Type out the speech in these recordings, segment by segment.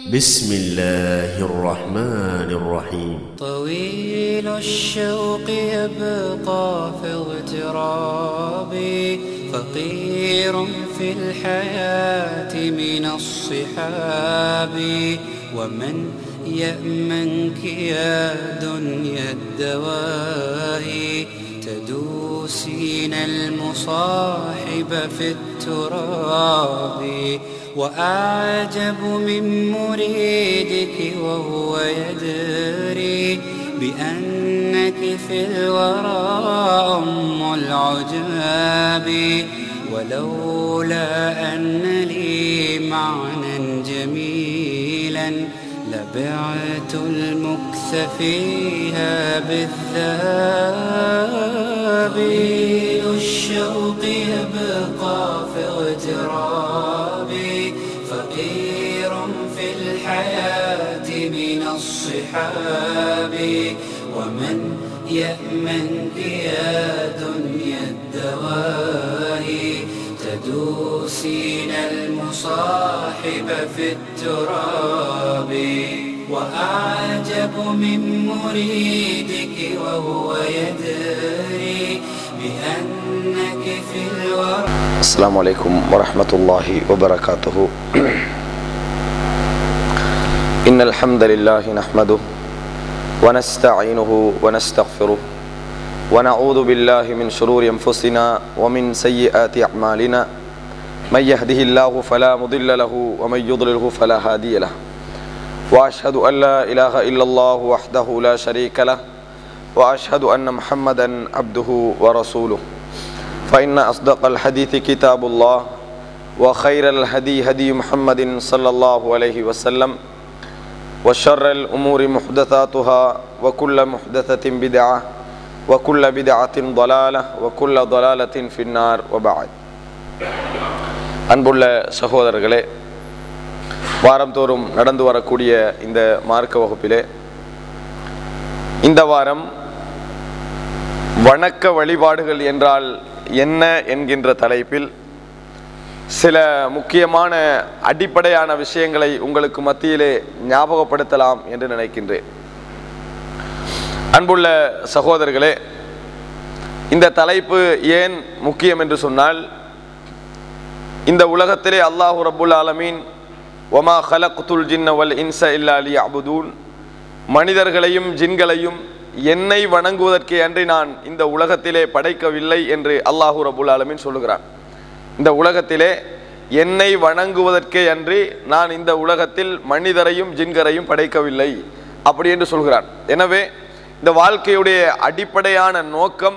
بسم الله الرحمن الرحيم طويل الشوق يبقى في اغترابي فقير في الحياة من الصحاب ومن يأمنك يا دنيا الدواهي تدوسين المصاحب في التراب وأعجب من مريدك وهو يدري بأنك في الورى أم العجاب ولولا أن لي معنى جميلا لبعت المكث فيها بالذهب الشوق يبقى في اغترابي فقير في الحياة من الصحاب ومن يأمنك يا دنيا الدواهي تدوسين المصاحب في التراب وأعجب من مريدك وهو يدري بأنك في الورى السلام عليكم ورحمة الله وبركاته إن الحمد لله نحمده ونستعينه ونستغفره ونعوذ بالله من شرور أنفسنا ومن سيئات أعمالنا من يهده الله فلا مضل له ومن يضلله فلا هادي له وأشهد أن لا إله إلا الله وحده لا شريك له وأشهد أن محمدا عبده ورسوله فإن أصدق الحديث كتاب الله وخير الهدي هدي محمد صلى الله عليه وسلم وشر الأمور محدثاتها وكل محدثة بدعة وكل بدعة ضلالة وكل ضلالة في النار وبعد அன்புள்ள சகோதரர்களே வாரந்தோறும் நடந்து வரக்கூடிய இந்த மார்க்க வகுப்பிலே இந்த வாரம் வணக்க வழிபாடுகள் என்றால் என்ன என்கின்ற தலைப்பில் சில முக்கியமான அடிப்படையான விஷயங்களை உங்களுக்கு மத்தியிலே ஞாபகப்படுத்தலாம் என்று நினைக்கின்றேன் அன்புள்ள சகோதரர்களே இந்த தலைப்பு ஏன் முக்கியம் என்று சொன்னால் இந்த உலகத்திலே அல்லாஹு ரப்புல் ஆலமீன் ஒமா ஹலக்துல் ஜின்ன வல் இன்ச இல்லா அலி அபுதூன் மனிதர்களையும் ஜின்களையும் என்னை வணங்குவதற்கே அன்றி நான் இந்த உலகத்திலே படைக்கவில்லை என்று அல்லாஹூ ரபுல் ஆலமின் சொல்லுகிறான் இந்த உலகத்திலே என்னை வணங்குவதற்கே அன்றி நான் இந்த உலகத்தில் மனிதரையும் ஜின்கரையும் படைக்கவில்லை அப்படி என்று சொல்கிறான் எனவே இந்த வாழ்க்கையுடைய அடிப்படையான நோக்கம்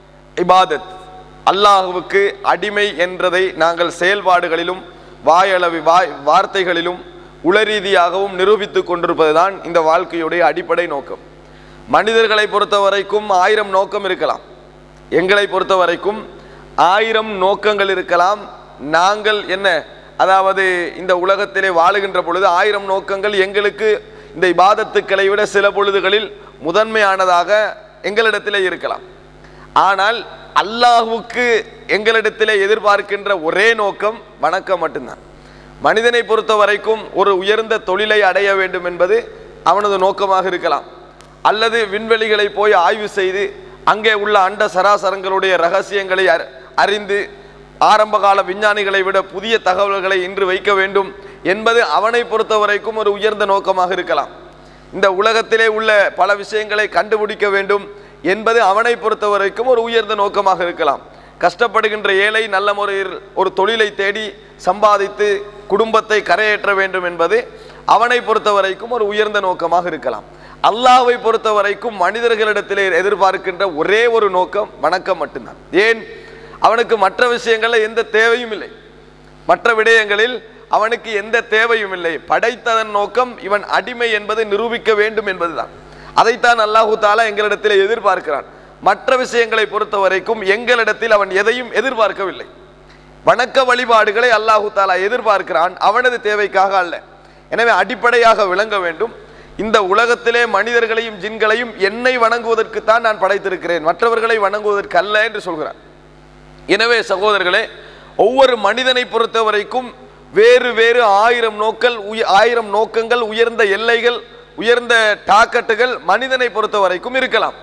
இபாதத் அல்லாஹுவுக்கு அடிமை என்றதை நாங்கள் செயல்பாடுகளிலும் வாயளவி வாய் வார்த்தைகளிலும் உளரீதியாகவும் நிரூபித்துக் கொண்டிருப்பதுதான் இந்த வாழ்க்கையுடைய அடிப்படை நோக்கம் மனிதர்களை பொறுத்த வரைக்கும் ஆயிரம் நோக்கம் இருக்கலாம் எங்களை பொறுத்த வரைக்கும் ஆயிரம் நோக்கங்கள் இருக்கலாம் நாங்கள் என்ன அதாவது இந்த உலகத்திலே வாழுகின்ற பொழுது ஆயிரம் நோக்கங்கள் எங்களுக்கு இந்த இபாதத்துக்களை விட சில பொழுதுகளில் முதன்மையானதாக எங்களிடத்திலே இருக்கலாம் ஆனால் அல்லாஹுக்கு எங்களிடத்திலே எதிர்பார்க்கின்ற ஒரே நோக்கம் வணக்கம் மட்டும்தான் மனிதனை பொறுத்த வரைக்கும் ஒரு உயர்ந்த தொழிலை அடைய வேண்டும் என்பது அவனது நோக்கமாக இருக்கலாம் அல்லது விண்வெளிகளை போய் ஆய்வு செய்து அங்கே உள்ள அண்ட சராசரங்களுடைய ரகசியங்களை அறிந்து ஆரம்பகால விஞ்ஞானிகளை விட புதிய தகவல்களை இன்று வைக்க வேண்டும் என்பது அவனை பொறுத்த வரைக்கும் ஒரு உயர்ந்த நோக்கமாக இருக்கலாம் இந்த உலகத்திலே உள்ள பல விஷயங்களை கண்டுபிடிக்க வேண்டும் என்பது அவனை பொறுத்த வரைக்கும் ஒரு உயர்ந்த நோக்கமாக இருக்கலாம் கஷ்டப்படுகின்ற ஏழை நல்ல முறையில் ஒரு தொழிலை தேடி சம்பாதித்து குடும்பத்தை கரையேற்ற வேண்டும் என்பது அவனை பொறுத்த வரைக்கும் ஒரு உயர்ந்த நோக்கமாக இருக்கலாம் அல்லாவை பொறுத்த வரைக்கும் மனிதர்களிடத்திலே எதிர்பார்க்கின்ற ஒரே ஒரு நோக்கம் வணக்கம் மட்டும்தான் ஏன் அவனுக்கு மற்ற விஷயங்களில் எந்த தேவையும் இல்லை மற்ற விடயங்களில் அவனுக்கு எந்த தேவையும் இல்லை படைத்ததன் நோக்கம் இவன் அடிமை என்பதை நிரூபிக்க வேண்டும் என்பதுதான் அதைத்தான் அல்லாஹு தாலா எங்களிடத்தில் எதிர்பார்க்கிறான் மற்ற விஷயங்களை பொறுத்த வரைக்கும் எங்களிடத்தில் அவன் எதையும் எதிர்பார்க்கவில்லை வணக்க வழிபாடுகளை அல்லாஹு தாலா எதிர்பார்க்கிறான் அவனது தேவைக்காக அல்ல எனவே அடிப்படையாக விளங்க வேண்டும் இந்த உலகத்திலே மனிதர்களையும் ஜின்களையும் என்னை வணங்குவதற்குத்தான் நான் படைத்திருக்கிறேன் மற்றவர்களை வணங்குவதற்கு அல்ல என்று சொல்கிறான் எனவே சகோதரர்களே ஒவ்வொரு மனிதனை பொறுத்த வரைக்கும் வேறு வேறு ஆயிரம் நோக்கல் உய- ஆயிரம் நோக்கங்கள் உயர்ந்த எல்லைகள் உயர்ந்த டாக்கெட்டுகள் மனிதனை பொறுத்த வரைக்கும் இருக்கலாம்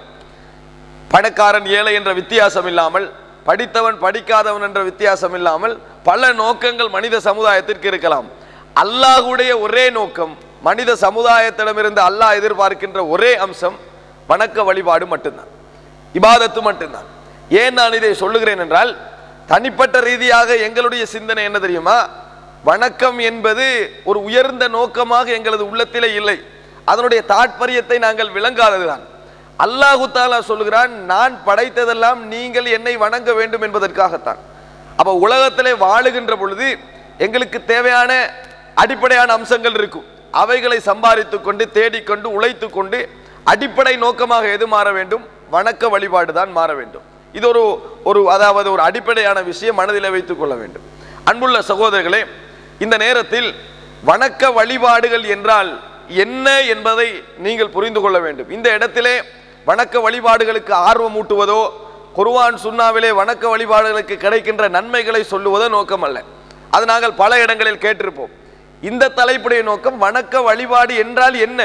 பணக்காரன் ஏழை என்ற வித்தியாசம் இல்லாமல் படித்தவன் படிக்காதவன் என்ற வித்தியாசம் இல்லாமல் பல நோக்கங்கள் மனித சமுதாயத்திற்கு இருக்கலாம் அல்லாஹ்வுடைய ஒரே நோக்கம் மனித சமுதாயத்திடமிருந்து அல்லாஹ் எதிர்பார்க்கின்ற ஒரே அம்சம் வணக்க வழிபாடு மட்டும்தான் இபாதத்து மட்டும்தான் ஏன் நான் இதை சொல்லுகிறேன் என்றால் தனிப்பட்ட ரீதியாக எங்களுடைய சிந்தனை என்ன தெரியுமா வணக்கம் என்பது ஒரு உயர்ந்த நோக்கமாக எங்களது உள்ளத்திலே இல்லை அதனுடைய தாற்பயத்தை நாங்கள் விளங்காததுதான் அல்லாஹு தாலா சொல்லுகிறான் நான் படைத்ததெல்லாம் நீங்கள் என்னை வணங்க வேண்டும் என்பதற்காகத்தான் அப்ப உலகத்திலே வாழுகின்ற பொழுது எங்களுக்கு தேவையான அடிப்படையான அம்சங்கள் இருக்கும் அவைகளை சம்பாதித்துக் கொண்டு தேடிக்கொண்டு உழைத்துக் கொண்டு அடிப்படை நோக்கமாக எது மாற வேண்டும் வணக்க வழிபாடு தான் மாற வேண்டும் இது ஒரு ஒரு அதாவது ஒரு அடிப்படையான விஷயம் மனதில் வைத்துக் கொள்ள வேண்டும் அன்புள்ள சகோதரர்களே இந்த நேரத்தில் வணக்க வழிபாடுகள் என்றால் என்ன என்பதை நீங்கள் புரிந்து கொள்ள வேண்டும் இந்த இடத்திலே வணக்க வழிபாடுகளுக்கு ஆர்வம் ஊட்டுவதோ குர்ஆன் சுன்னாவிலே வணக்க வழிபாடுகளுக்கு கிடைக்கின்ற நன்மைகளை சொல்லுவதோ நோக்கம் அல்ல அது நாங்கள் பல இடங்களில் கேட்டிருப்போம் இந்த தலைப்புடைய நோக்கம் வணக்க வழிபாடு என்றால் என்ன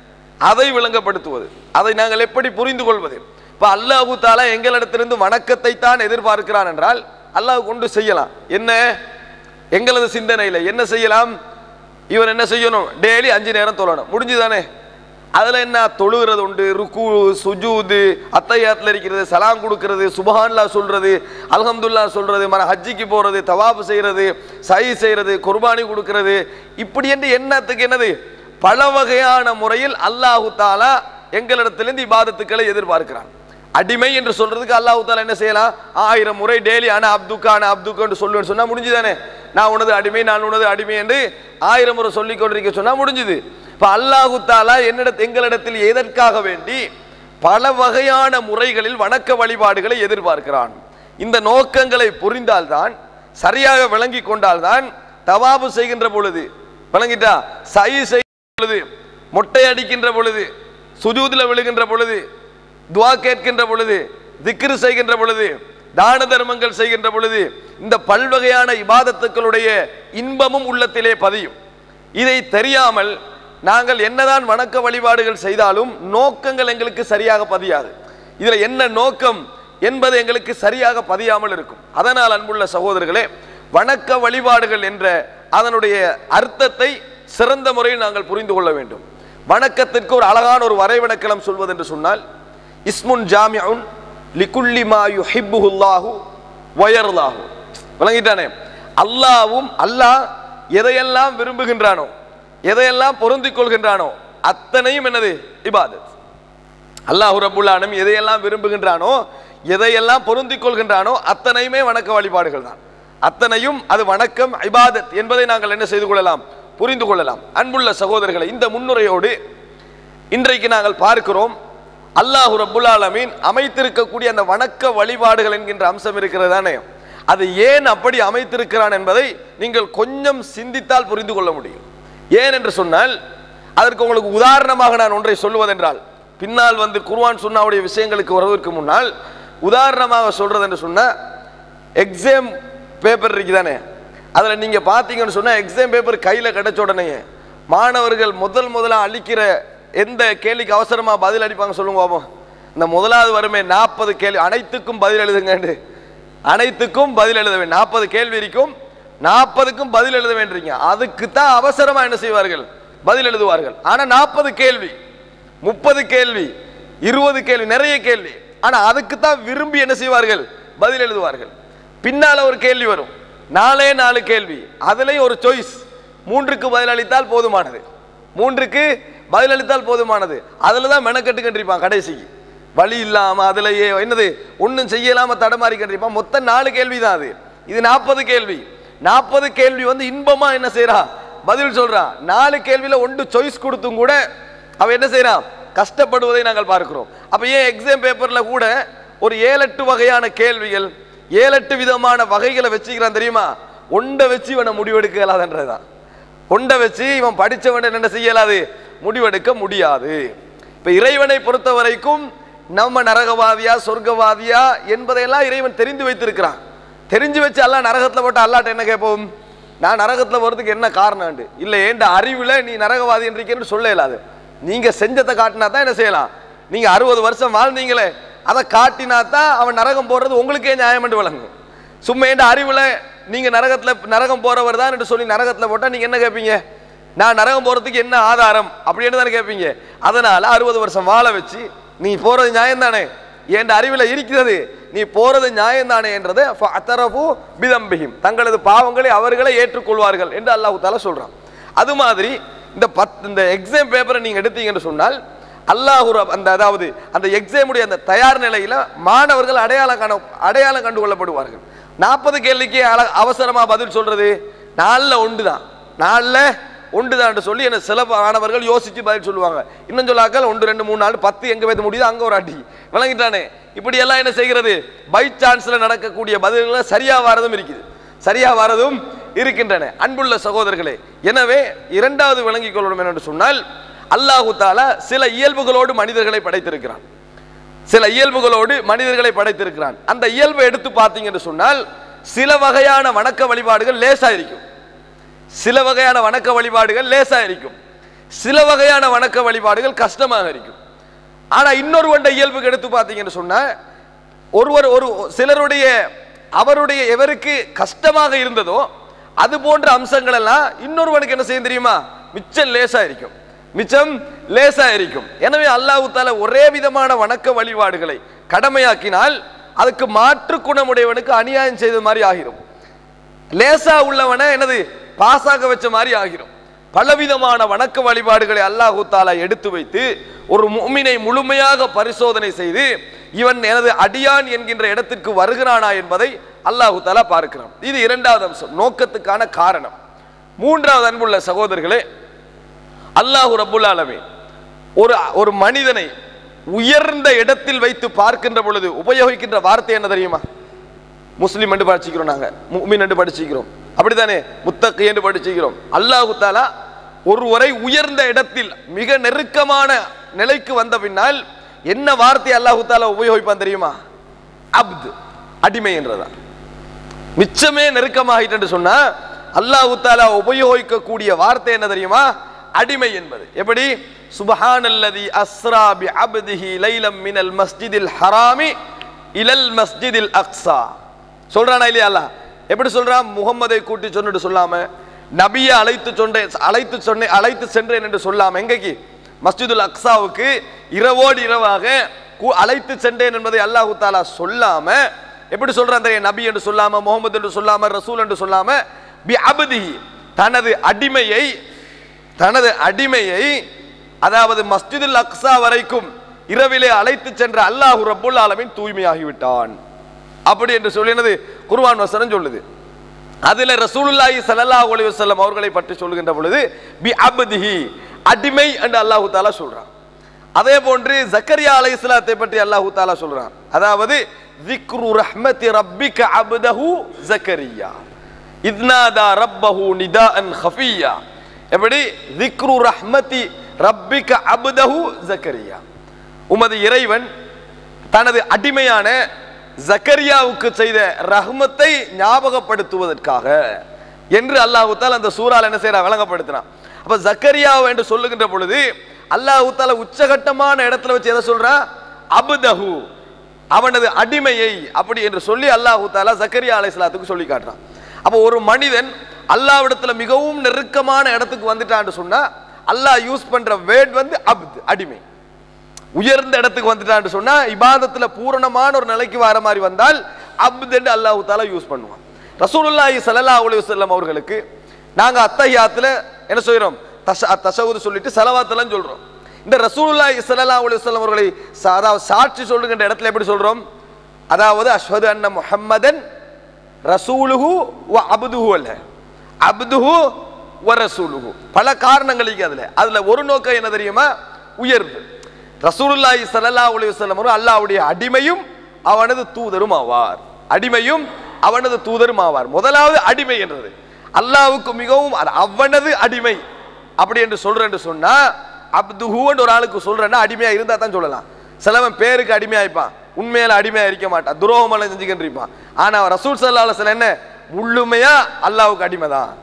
அதை விளங்கப்படுத்துவது அதை நாங்கள் எப்படி புரிந்து கொள்வது இப்ப அல்லாஹு தாலா எங்களிடத்திலிருந்து வணக்கத்தை தான் எதிர்பார்க்கிறான் என்றால் அல்லாஹ் கொண்டு செய்யலாம் என்ன எங்களது சிந்தனையில் என்ன செய்யலாம் இவன் என்ன செய்யணும் டெய்லி அஞ்சு நேரம் தொழணும் முடிஞ்சுதானே அதுல என்ன தொழுகிறது உண்டு ருக்கு சுஜூது அத்தையாத்துல இருக்கிறது சலாம் கொடுக்கிறது சுபஹான்லா சொல்றது அல்ஹம்துல்லா சொல்றது மர ஹஜ்ஜிக்கு போறது தவாப்பு செய்யறது சை செய்யறது குர்பானி கொடுக்கிறது இப்படி என்று என்னத்துக்கு என்னது பல வகையான முறையில் அல்லாஹு தாலா எங்களிடத்திலிருந்து இபாதத்துக்களை எதிர்பார்க்கிறான் அடிமை என்று சொல்றதுக்கு அல்லாஹு தாலா என்ன செய்யலாம் ஆயிரம் முறை டெய்லி ஆனா அப்துக்கா ஆனா அப்துக்கான்னு சொல்லுன்னு சொன்னா முடிஞ்சுதானே நான் உனது அடிமை நான் உனது அடிமை என்று ஆயிரம் முறை சொல்லிக் கொண்டிருக்க சொன்னா முடிஞ்சுது இப்ப அல்லாஹு தாலா என்னிடத்து எங்களிடத்தில் எதற்காக வேண்டி பல வகையான முறைகளில் வணக்க வழிபாடுகளை எதிர்பார்க்கிறான் இந்த நோக்கங்களை புரிந்தால்தான் சரியாக விளங்கி கொண்டால்தான் தவாபு செய்கின்ற பொழுது விளங்கிட்டா சை செய்கின்ற பொழுது மொட்டை அடிக்கின்ற பொழுது சுஜூதில் விழுகின்ற பொழுது துவா கேட்கின்ற பொழுது திக்ரு செய்கின்ற பொழுது தான தர்மங்கள் செய்கின்ற பொழுது இந்த பல்வகையான இபாதத்துக்களுடைய இன்பமும் உள்ளத்திலே பதியும் இதை தெரியாமல் நாங்கள் என்னதான் வணக்க வழிபாடுகள் செய்தாலும் நோக்கங்கள் எங்களுக்கு சரியாக பதியாது இதுல என்ன நோக்கம் என்பது எங்களுக்கு சரியாக பதியாமல் இருக்கும் அதனால் அன்புள்ள சகோதரர்களே வணக்க வழிபாடுகள் என்ற அதனுடைய அர்த்தத்தை சிறந்த முறையில் நாங்கள் புரிந்து கொள்ள வேண்டும் வணக்கத்திற்கு ஒரு அழகான ஒரு வரைவிலக்கணம் சொல்வது என்று சொன்னால் இஸ்முன் ஜாமியுன் லிகுல்லி மா யுஹிப்புஹுல்லாஹு வயர்லாஹு விளங்கிட்டானே அல்லாவும் அல்லாஹ் எதையெல்லாம் விரும்புகின்றானோ எதையெல்லாம் பொருந்திக் கொள்கின்றானோ அத்தனையும் என்னது இபாதத் அல்லாஹு ரப்புல் ஆலமீன் எதையெல்லாம் விரும்புகின்றானோ எதையெல்லாம் பொருந்திக் கொள்கின்றானோ அத்தனையுமே வணக்க வழிபாடுகள் தான் அத்தனையும் அது வணக்கம் இபாதத் என்பதை நாங்கள் என்ன செய்து கொள்ளலாம் புரிந்து கொள்ளலாம் அன்புள்ள சகோதரர்களை இந்த முன்னுரையோடு இன்றைக்கு நாங்கள் பார்க்கிறோம் அல்லாஹு ரப்புல் ஆலமீன் அமைத்திருக்கக்கூடிய அந்த வணக்க வழிபாடுகள் என்கின்ற அம்சம் இருக்கிறது தானே அது ஏன் அப்படி அமைத்திருக்கிறான் என்பதை நீங்கள் கொஞ்சம் சிந்தித்தால் புரிந்து கொள்ள முடியும் ஏன் என்று சொன்னால் அதற்கு உங்களுக்கு உதாரணமாக நான் ஒன்றை சொல்லுவதென்றால் பின்னால் வந்து குர்ஆன் சுன்னாவுடைய விஷயங்களுக்கு வருவதற்கு முன்னால் உதாரணமாக சொல்றது என்று சொன்னா எக்ஸாம் பேப்பர் இருக்குதானே அதில் நீங்கள் பார்த்தீங்கன்னு சொன்னால் எக்ஸாம் பேப்பர் கையில் கிடைச்ச உடனே மாணவர்கள் முதல் முதலாக அளிக்கிற எந்த கேள்விக்கு அவசரமாக பதில் அளிப்பாங்க சொல்லுங்க பாப்போம் இந்த முதலாவது வருமே நாற்பது கேள்வி அனைத்துக்கும் பதில் எழுதுங்கண்டு அனைத்துக்கும் பதில் எழுத வேண்டும் நாற்பது கேள்வி இருக்கும் நாற்பதுக்கும் பதில் எழுத வேண்டியிருக்கீங்க அதுக்கு தான் அவசரமா என்ன செய்வார்கள் பதில் எழுதுவார்கள் ஆனா நாற்பது கேள்வி முப்பது கேள்வி இருபது கேள்வி நிறைய கேள்வி ஆனா அதுக்கு தான் விரும்பி என்ன செய்வார்கள் பதில் எழுதுவார்கள் பின்னால ஒரு கேள்வி வரும் நாலே நாலு கேள்வி அதுலயும் ஒரு சாய்ஸ் மூன்றுக்கு பதிலளித்தால் போதுமானது மூன்றுக்கு பதிலளித்தால் போதுமானது அதுல தான் மெனக்கட்டு கண்டிருப்பான் கடைசிக்கு வழி இல்லாம அதுலயே என்னது ஒன்றும் செய்யலாம தடமாறி கண்டிருப்பான் மொத்தம் நாலு கேள்வி தான் அது இது நாற்பது கேள்வி நாற்பது கேள்வி வந்து இன்பமா என்ன செய்றா பதில் சொல்றான் நாலு கேள்வியில ஒன்று சாய்ஸ் கொடுத்தும் கூட அவன் என்ன செய்றான் கஷ்டப்படுவதை நாங்கள் பார்க்கிறோம் அப்ப ஏன் எக்ஸாம் பேப்பர்ல கூட ஒரு ஏழெட்டு வகையான கேள்விகள் ஏழெட்டு விதமான வகைகளை வச்சுக்கிறான் தெரியுமா ஒன்றை வச்சு இவனை முடிவெடுக்க இயலாதுன்றதுதான் ஒன்றை வச்சு இவன் படிச்சவன் என்ன செய்யலாது முடிவெடுக்க முடியாது இப்ப இறைவனை பொறுத்த வரைக்கும் நம்ம நரகவாதியா சொர்க்கவாதியா என்பதையெல்லாம் இறைவன் தெரிந்து வைத்திருக்கிறான் தெரிஞ்சு வச்சு அல்லாஹ் நரகத்துல போட்டு அல்லாட்ட என்ன கேட்போம் நான் நரகத்துல போறதுக்கு என்ன காரணம் இல்ல ஏண்ட அறிவுல நீ நரகவாதி என்றிருக்கேன்னு சொல்ல இயலாது நீங்க செஞ்சதை காட்டினா தான் என்ன செய்யலாம் நீங்க அறுபது வருஷம் வாழ்ந்தீங்களே அதை காட்டினா தான் அவன் நரகம் போறது உங்களுக்கே நியாயம் என்று விளங்கும் சும்மா ஏண்ட அறிவுல நீங்க நரகத்துல நரகம் போறவர் தான் என்று சொல்லி நரகத்துல போட்டா நீங்க என்ன கேட்பீங்க நான் நரகம் போறதுக்கு என்ன ஆதாரம் அப்படின்னு தானே கேட்பீங்க அதனால அறுபது வருஷம் வாழ வச்சு நீ போறது நியாயம் தானே என் அறிவுல இருக்கிறது நீ போறது நியாயம் தானே என்றது ஃபஅத்தரஃபு பிதம்பிஹிம் தங்களது பாவங்களை அவர்களே ஏற்றுக்கொள்வார்கள் என்று அல்லாஹ் தாலா சொல்றான் அது மாதிரி இந்த பத் இந்த எக்ஸாம் பேப்பரை நீங்க எடுத்தீங்கன்னு சொன்னால் அல்லாஹ் ரப்- அந்த அதாவது அந்த எக்ஸாமுடைய அந்த தயார் நிலையில மாணவர்கள் அடையாளம் காண அடையாளம் கண்டு கொள்ளப்படுவார்கள் நாற்பது கேள்விக்கு அல- அவசரமா பதில் சொல்றது நாலுல ஒன்று தான் நாலுல ஒன்று தான் சொல்லி என்ன சில மாணவர்கள் யோசிச்சு பதில் சொல்லுவாங்க இன்னும் சொல்லாக்கள் ஒன்று ரெண்டு மூணு நாலு பத்து எங்க வைத்து முடியுது அங்க ஒரு அடி விளங்கிட்டானே இப்படி எல்லாம் என்ன செய்கிறது பை சான்ஸ்ல நடக்கக்கூடிய பதில்களை சரியா வரதும் இருக்குது சரியா வரதும் இருக்கின்றன அன்புள்ள சகோதரர்களே எனவே இரண்டாவது விளங்கிக் கொள்ளணும் என்று சொன்னால் அல்லாஹு தாலா சில இயல்புகளோடு மனிதர்களை படைத்திருக்கிறான் சில இயல்புகளோடு மனிதர்களை படைத்திருக்கிறான் அந்த இயல்பை எடுத்து பார்த்தீங்கன்னு சொன்னால் சில வகையான வணக்க வழிபாடுகள் லேசா இருக்கும் சில வகையான வணக்க வழிபாடுகள் லேசா இருக்கும் சில வகையான வணக்க வழிபாடுகள் கஷ்டமாக இருக்கும் ஆனா இன்னொரு வண்ட இயல்புக்கு எடுத்து பார்த்தீங்கன்னு சொன்னா ஒருவர் ஒரு சிலருடைய அவருடைய எவருக்கு கஷ்டமாக இருந்ததோ அது போன்ற அம்சங்கள் எல்லாம் இன்னொருவனுக்கு என்ன செய்யும் தெரியுமா மிச்சம் லேசா இருக்கும் மிச்சம் லேசா இருக்கும் எனவே அல்லாஹ் தால ஒரே விதமான வணக்க வழிபாடுகளை கடமையாக்கினால் அதுக்கு மாற்று குணமுடையவனுக்கு அநியாயம் செய்த மாதிரி ஆகிரும் லேசா உள்ளவனை என்னது பாசாக வச்ச மாதிரி ஆகிரும் பலவிதமான வணக்க வழிபாடுகளை அல்லாஹு தாலா எடுத்து வைத்து ஒரு முஃமினை முழுமையாக பரிசோதனை செய்து இவன் எனது அடியான் என்கின்ற இடத்திற்கு வருகிறானா என்பதை அல்லாஹு தாலா பார்க்கிறான் இது இரண்டாவது அம்சம் நோக்கத்துக்கான காரணம் மூன்றாவது அன்புள்ள சகோதரர்களே அல்லாஹு ரப்புல் ஆலமீன் ஒரு ஒரு மனிதனை உயர்ந்த இடத்தில் வைத்து பார்க்கின்ற பொழுது உபயோகிக்கின்ற வார்த்தை என்ன தெரியுமா முஸ்லிம் என்று படிச்சுக்கிறோம் நாங்க முக்மின் என்று படிச்சுக்கிறோம் அப்படித்தானே முத்தக்கு என்று படிச்சுக்கிறோம் அல்லாஹு தாலா ஒருவரை உயர்ந்த இடத்தில் மிக நெருக்கமான நிலைக்கு வந்த பின்னால் என்ன வார்த்தை அல்லாஹு தாலா உபயோகிப்பான் தெரியுமா அப்து அடிமை என்றதா மிச்சமே நெருக்கமாகிட்டு சொன்னா அல்லாஹு தாலா உபயோகிக்கக்கூடிய வார்த்தை என்ன தெரியுமா அடிமை என்பது எப்படி சுபஹானல்லதி அஸ்ரா பி அப்திஹி லைலம் மினல் மஸ்ஜிதில் ஹராமி இலல் மஸ்ஜிதில் அக்ஸா சொல்றானா இல்லையா அல்லாஹ் எப்படி சொல்றான் முகம்மதை கூட்டி சொன்னிட்டு சொல்லாம நபியை அழைத்து சொன்னேன் அழைத்து சொன்னேன் அழைத்து சென்றேன் என்று சொல்லாம எங்கக்கு மஸ்ஜிதுல் அக்ஸாவுக்கு இரவோடு இரவாக கூ- அழைத்து சென்றேன் என்பதை அல்லாஹு தாலா சொல்லாம எப்படி சொல்றான் தெரியும் நபி என்று சொல்லாம முகமது என்று சொல்லாம ரசூல் என்று சொல்லாம பி அபதிஹி தனது அடிமையை தனது அடிமையை அதாவது மஸ்ஜிதுல் அக்ஸா வரைக்கும் இரவிலே அழைத்து சென்ற அல்லாஹு ரப்புல் ஆலமீன் தூய்மையாகிவிட்டான் அப்படி என்று சொல்லினது குர்ஆன் வசனம் சொல்லுது அதுல ரசூலுல்லாஹி ஸல்லல்லாஹு அலைஹி வஸல்லம் அவர்களை பற்றி சொல்கின்ற பொழுது பி அப்திஹி அடிமை என்று அல்லாஹு தாலா சொல்றான் அதே போன்று ஜக்கரியா அலைஹிஸ்ஸலாத்தை பற்றி அல்லாஹு தாலா சொல்றான் அதாவது ذிக்ரு ரஹ்மத்தி ரப்பிக அப்தஹு ஜக்கரியா இத்னாதா ரப்பஹு நிதாஅன் ஹஃபியா எப்படி ذிக்ரு ரஹ்மத்தி ரப்பிக அப்தஹு ஜக்கரியா உமது இறைவன் தனது அடிமையான ஜக்கரியாவுக்கு செய்த ரஹ்மத்தை ஞாபகப்படுத்துவதற்காக என்று அல்லாஹு தாலா அந்த சூறால் என்ன செய்யறா விளங்கப்படுத்தினான் அப்ப ஜக்கரியா என்று சொல்லுகின்ற பொழுது அல்லாஹு தாலா உச்சகட்டமான இடத்துல வச்சு எதை சொல்றான் அபுதஹு அவனது அடிமையை அப்படி என்று சொல்லி அல்லாஹு தாலா ஜக்கரியா அலைஹிஸ்ஸலாத்துக்கு சொல்லி காட்டுறான் அப்போ ஒரு மனிதன் அல்லாஹ்விடத்துல மிகவும் நெருக்கமான இடத்துக்கு வந்துட்டான்னு சொன்னா அல்லாஹ் யூஸ் பண்ற வேர்ட் வந்து அப்து அடிமை உயர்ந்த இடத்துக்கு வந்துட்டான்னு சொன்னா இபாதத்துல பூரணமான ஒரு நிலைக்கு வர மாதிரி வந்தால் அப்துன்னு அல்லாஹ் தாலா யூஸ் பண்ணுவான் ரசூலுல்லாஹி ஸல்லல்லாஹு அலைஹி வஸல்லம் அவர்களுக்கு நாங்க அத்தஹியாத்துல என்ன சொல்றோம் தஷ தஷவுது சொல்லிட்டு சலவாத்தெல்லாம் சொல்றோம் இந்த ரசூலுல்லாஹி ஸல்லல்லாஹு அலைஹி வஸல்லம் அவர்களை சா- அதாவது சாட்சி சொல்லுகின்ற இடத்துல எப்படி சொல்றோம் அதாவது அஷ்ஹது அன்ன முஹம்மதன் ரசூலுஹு வ அப்துஹு அல்ல அப்துஹு வ ரசூலுஹு பல காரணங்கள் இருக்கு அதுல அதுல ஒரு நோக்கம் என்ன தெரியுமா உயர்வு ரசூலுல்லாஹி ஸல்லல்லாஹு அலைஹி வஸல்லம் அவர்கள் அல்லாஹ்வுடைய அடிமையும் அவனது தூதரும் ஆவார் அடிமையும் அவனது தூதரும் ஆவார் முதலாவது அடிமை என்றது அல்லாஹ்வுக்கு மிகவும் அது அவனது அடிமை அப்படி என்று சொல்றேன்னு சொன்னா அப்துஹுன்னு ஒரு ஆளுக்கு சொல்றேன்னா அடிமையா இருந்தா தான் சொல்லலாம் சிலவன் பேருக்கு அடிமையா இருப்பான் உண்மையில அடிமையா இருக்க மாட்டான் துரோகமெல்லாம் செஞ்சுக்கிட்டு இருப்பான் ஆனா ரசூல் சல்லா அலுவலம் என்ன முழுமையா அல்லாஹ்வுக்கு அடிமை தான்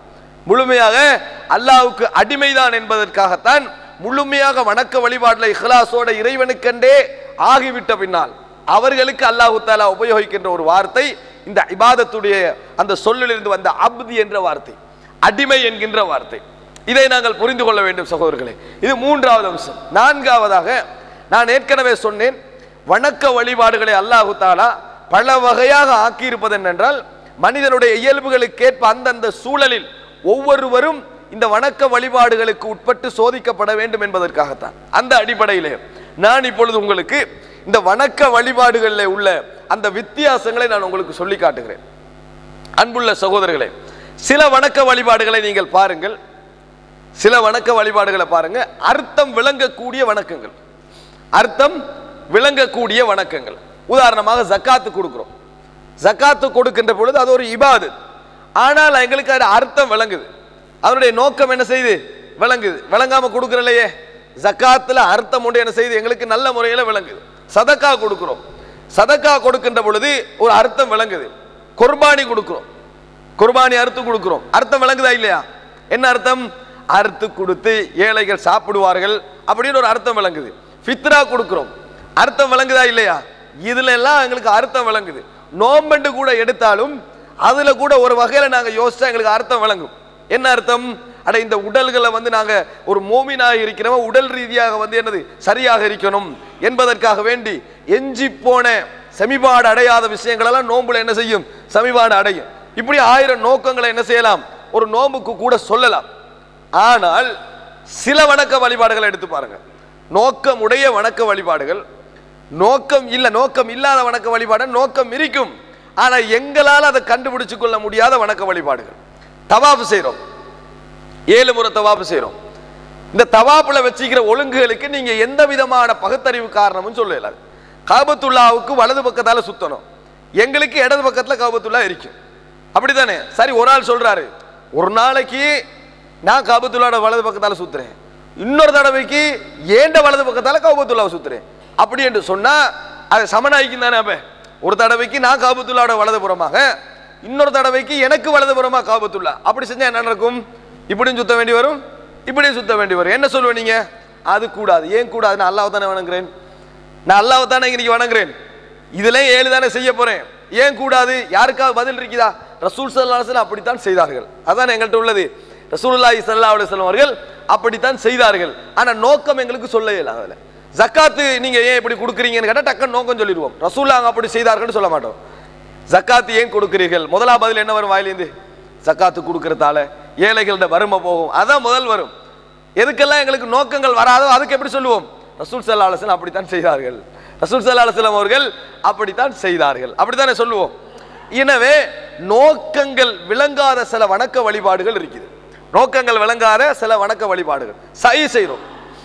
முழுமையாக அல்லாஹ்வுக்கு அடிமைதான் என்பதற்காகத்தான் முழுமையாக வணக்க வழிபாடுல இஹ்லாஸோட இறைவனுக்கென்றே ஆகிவிட்ட பின்னால் அவர்களுக்கு அல்லாஹு தாலா உபயோகிக்கின்ற ஒரு வார்த்தை இந்த இபாதத்துடைய அந்த சொல்லிலிருந்து வந்த அப்தி என்ற வார்த்தை அடிமை என்கின்ற வார்த்தை இதை நாங்கள் புரிந்து கொள்ள வேண்டும் சகோதரர்களே இது மூன்றாவது அம்சம் நான்காவதாக நான் ஏற்கனவே சொன்னேன் வணக்க வழிபாடுகளை அல்லாஹு தாலா பல வகையாக ஆக்கியிருப்பது என்னென்றால் மனிதனுடைய இயல்புகளுக்கேற்ப அந்தந்த சூழலில் ஒவ்வொருவரும் இந்த வணக்க வழிபாடுகளுக்கு உட்பட்டு சோதிக்கப்பட வேண்டும் என்பதற்காகத்தான் அந்த அடிப்படையிலே நான் இப்பொழுது உங்களுக்கு இந்த வணக்க வழிபாடுகளில் உள்ள அந்த வித்தியாசங்களை நான் உங்களுக்கு சொல்லி காட்டுகிறேன் அன்புள்ள சகோதரர்களே சில வணக்க வழிபாடுகளை நீங்கள் பாருங்கள் சில வணக்க வழிபாடுகளை பாருங்க அர்த்தம் விளங்கக்கூடிய வணக்கங்கள் அர்த்தம் விளங்கக்கூடிய வணக்கங்கள் உதாரணமாக ஜக்காத்து கொடுக்கிறோம் ஜக்காத்து கொடுக்கின்ற பொழுது அது ஒரு இபாதத் ஆனால் எங்களுக்கு அது அர்த்தம் விளங்குது அதனுடைய நோக்கம் என்ன செய்யுது விளங்குது விளங்காம கொடுக்கறலையே ஜக்காத்துல அர்த்தம் உண்டு என்ன செய்யுது எங்களுக்கு நல்ல முறையில் விளங்குது சதக்கா கொடுக்கிறோம் சதக்கா கொடுக்கின்ற பொழுது ஒரு அர்த்தம் விளங்குது குர்பானி கொடுக்கிறோம் குர்பானி அறுத்து கொடுக்கிறோம் அர்த்தம் விளங்குதா இல்லையா என்ன அர்த்தம் அறுத்து கொடுத்து ஏழைகள் சாப்பிடுவார்கள் அப்படின்னு ஒரு அர்த்தம் விளங்குது ஃபித்ரா கொடுக்கிறோம் அர்த்தம் விளங்குதா இல்லையா இதுல எல்லாம் எங்களுக்கு அர்த்தம் விளங்குது நோம்பண்டு கூட எடுத்தாலும் அதுல கூட ஒரு வகையில நாங்க யோசிச்சா எங்களுக்கு அர்த்தம் விளங்கும் என்ன அர்த்தம் அட இந்த உடல்களை வந்து நாங்க ஒரு மோமினாக இருக்கிறவன் உடல் ரீதியாக வந்து என்னது சரியாக இருக்கணும் என்பதற்காக வேண்டி எஞ்சி போன செமிபாடு அடையாத விஷயங்கள் எல்லாம் நோம்புல என்ன செய்யும் செமிபாடு அடையும் இப்படி ஆயிரம் நோக்கங்களை என்ன செய்யலாம் ஒரு நோம்புக்கு கூட சொல்லலாம் ஆனால் சில வணக்க வழிபாடுகளை எடுத்து பாருங்க நோக்கம் உடைய வணக்க வழிபாடுகள் நோக்கம் இல்ல நோக்கம் இல்லாத வணக்க வழிபாடு நோக்கம் இருக்கும் ஆனா எங்களால் அதை கண்டுபிடிச்சு கொள்ள முடியாத வணக்க வழிபாடுகள் தவாஃப் செய்றோம் ஏழு முறை தவாப்பு செய்றோம் இந்த தவாப்புல வச்சுக்கிற ஒழுங்குகளுக்கு நீங்க எந்த விதமான பகுத்தறிவு காரணமும் சொல்லல காபத்துல்லாவுக்கு வலது பக்கத்தால சுத்தணும் எங்களுக்கு இடது பக்கத்துல காபத்துல்லா இருக்கு அப்படிதானே சரி ஒரு ஆள் சொல்றாரு ஒரு நாளைக்கு நான் காபத்துல்லாவோட வலது பக்கத்தால சுத்துறேன் இன்னொரு தடவைக்கு ஏண்ட வலது பக்கத்தால காபத்துல்லாவை சுத்துறேன் அப்படி என்று சொன்னா அது சமனாய்க்கும் தானே அப்ப ஒரு தடவைக்கு நான் காபத்துல்லாவோட வலதுபுறமாக இன்னொரு தடவைக்கு எனக்கு வலதுபுறமா காபத்துல்லா அப்படி செஞ்சா என்ன நடக்கும் இப்படியும் சுத்த வேண்டி வரும் இப்படியும் சுத்த வேண்டி வரும் என்ன சொல்லுவ நீங்க அது கூடாது ஏன் கூடாது நான் அல்லாஹ் தானே வணங்குறேன் நான் அல்லாஹ் தானே இன்னைக்கு வணங்குறேன் இதுல ஏழு தானே செய்ய போறேன் ஏன் கூடாது யாருக்காவது பதில் இருக்குதா ரசூல் சல்லா அலுவலம் அப்படித்தான் செய்தார்கள் அதான் எங்கள்கிட்ட உள்ளது ரசூலுல்லாஹி ஸல்லல்லாஹு அலைஹி வஸல்லம் அவர்கள் அப்படித்தான் செய்தார்கள் ஆனா நோக்கம் எங்களுக்கு சொல்ல இயலாது அதுல ஜக்காத்து நீங்க ஏன் இப்படி கொடுக்குறீங்கன்னு கேட்டா டக்குன்னு நோக்கம் சொல்லிடுவோம் ரசூல்லாங்க அப்படி செய்தார்கள்னு சொல்ல மாட்டோம் ஜக்காத்து ஏன் கொடுக்கிறீர்கள் முதலா பதில் என்ன வரும் வாயிலேந்து ஜக்காத்து கொடுக்கறதால ஏழைகளோட வறுமை போகும் அதான் முதல் வரும் எதுக்கெல்லாம் எங்களுக்கு நோக்கங்கள் வராதோ அதுக்கு எப்படி சொல்லுவோம் ரசூல் சல்லா அலுவலம் அப்படித்தான் செய்தார்கள் ரசூல் சல்லா அலுவலம் அவர்கள் அப்படித்தான் செய்தார்கள் அப்படித்தானே சொல்லுவோம் எனவே நோக்கங்கள் விளங்காத சில வணக்க வழிபாடுகள் இருக்குது நோக்கங்கள் விளங்காத சில வணக்க வழிபாடுகள் சை செய்றோம்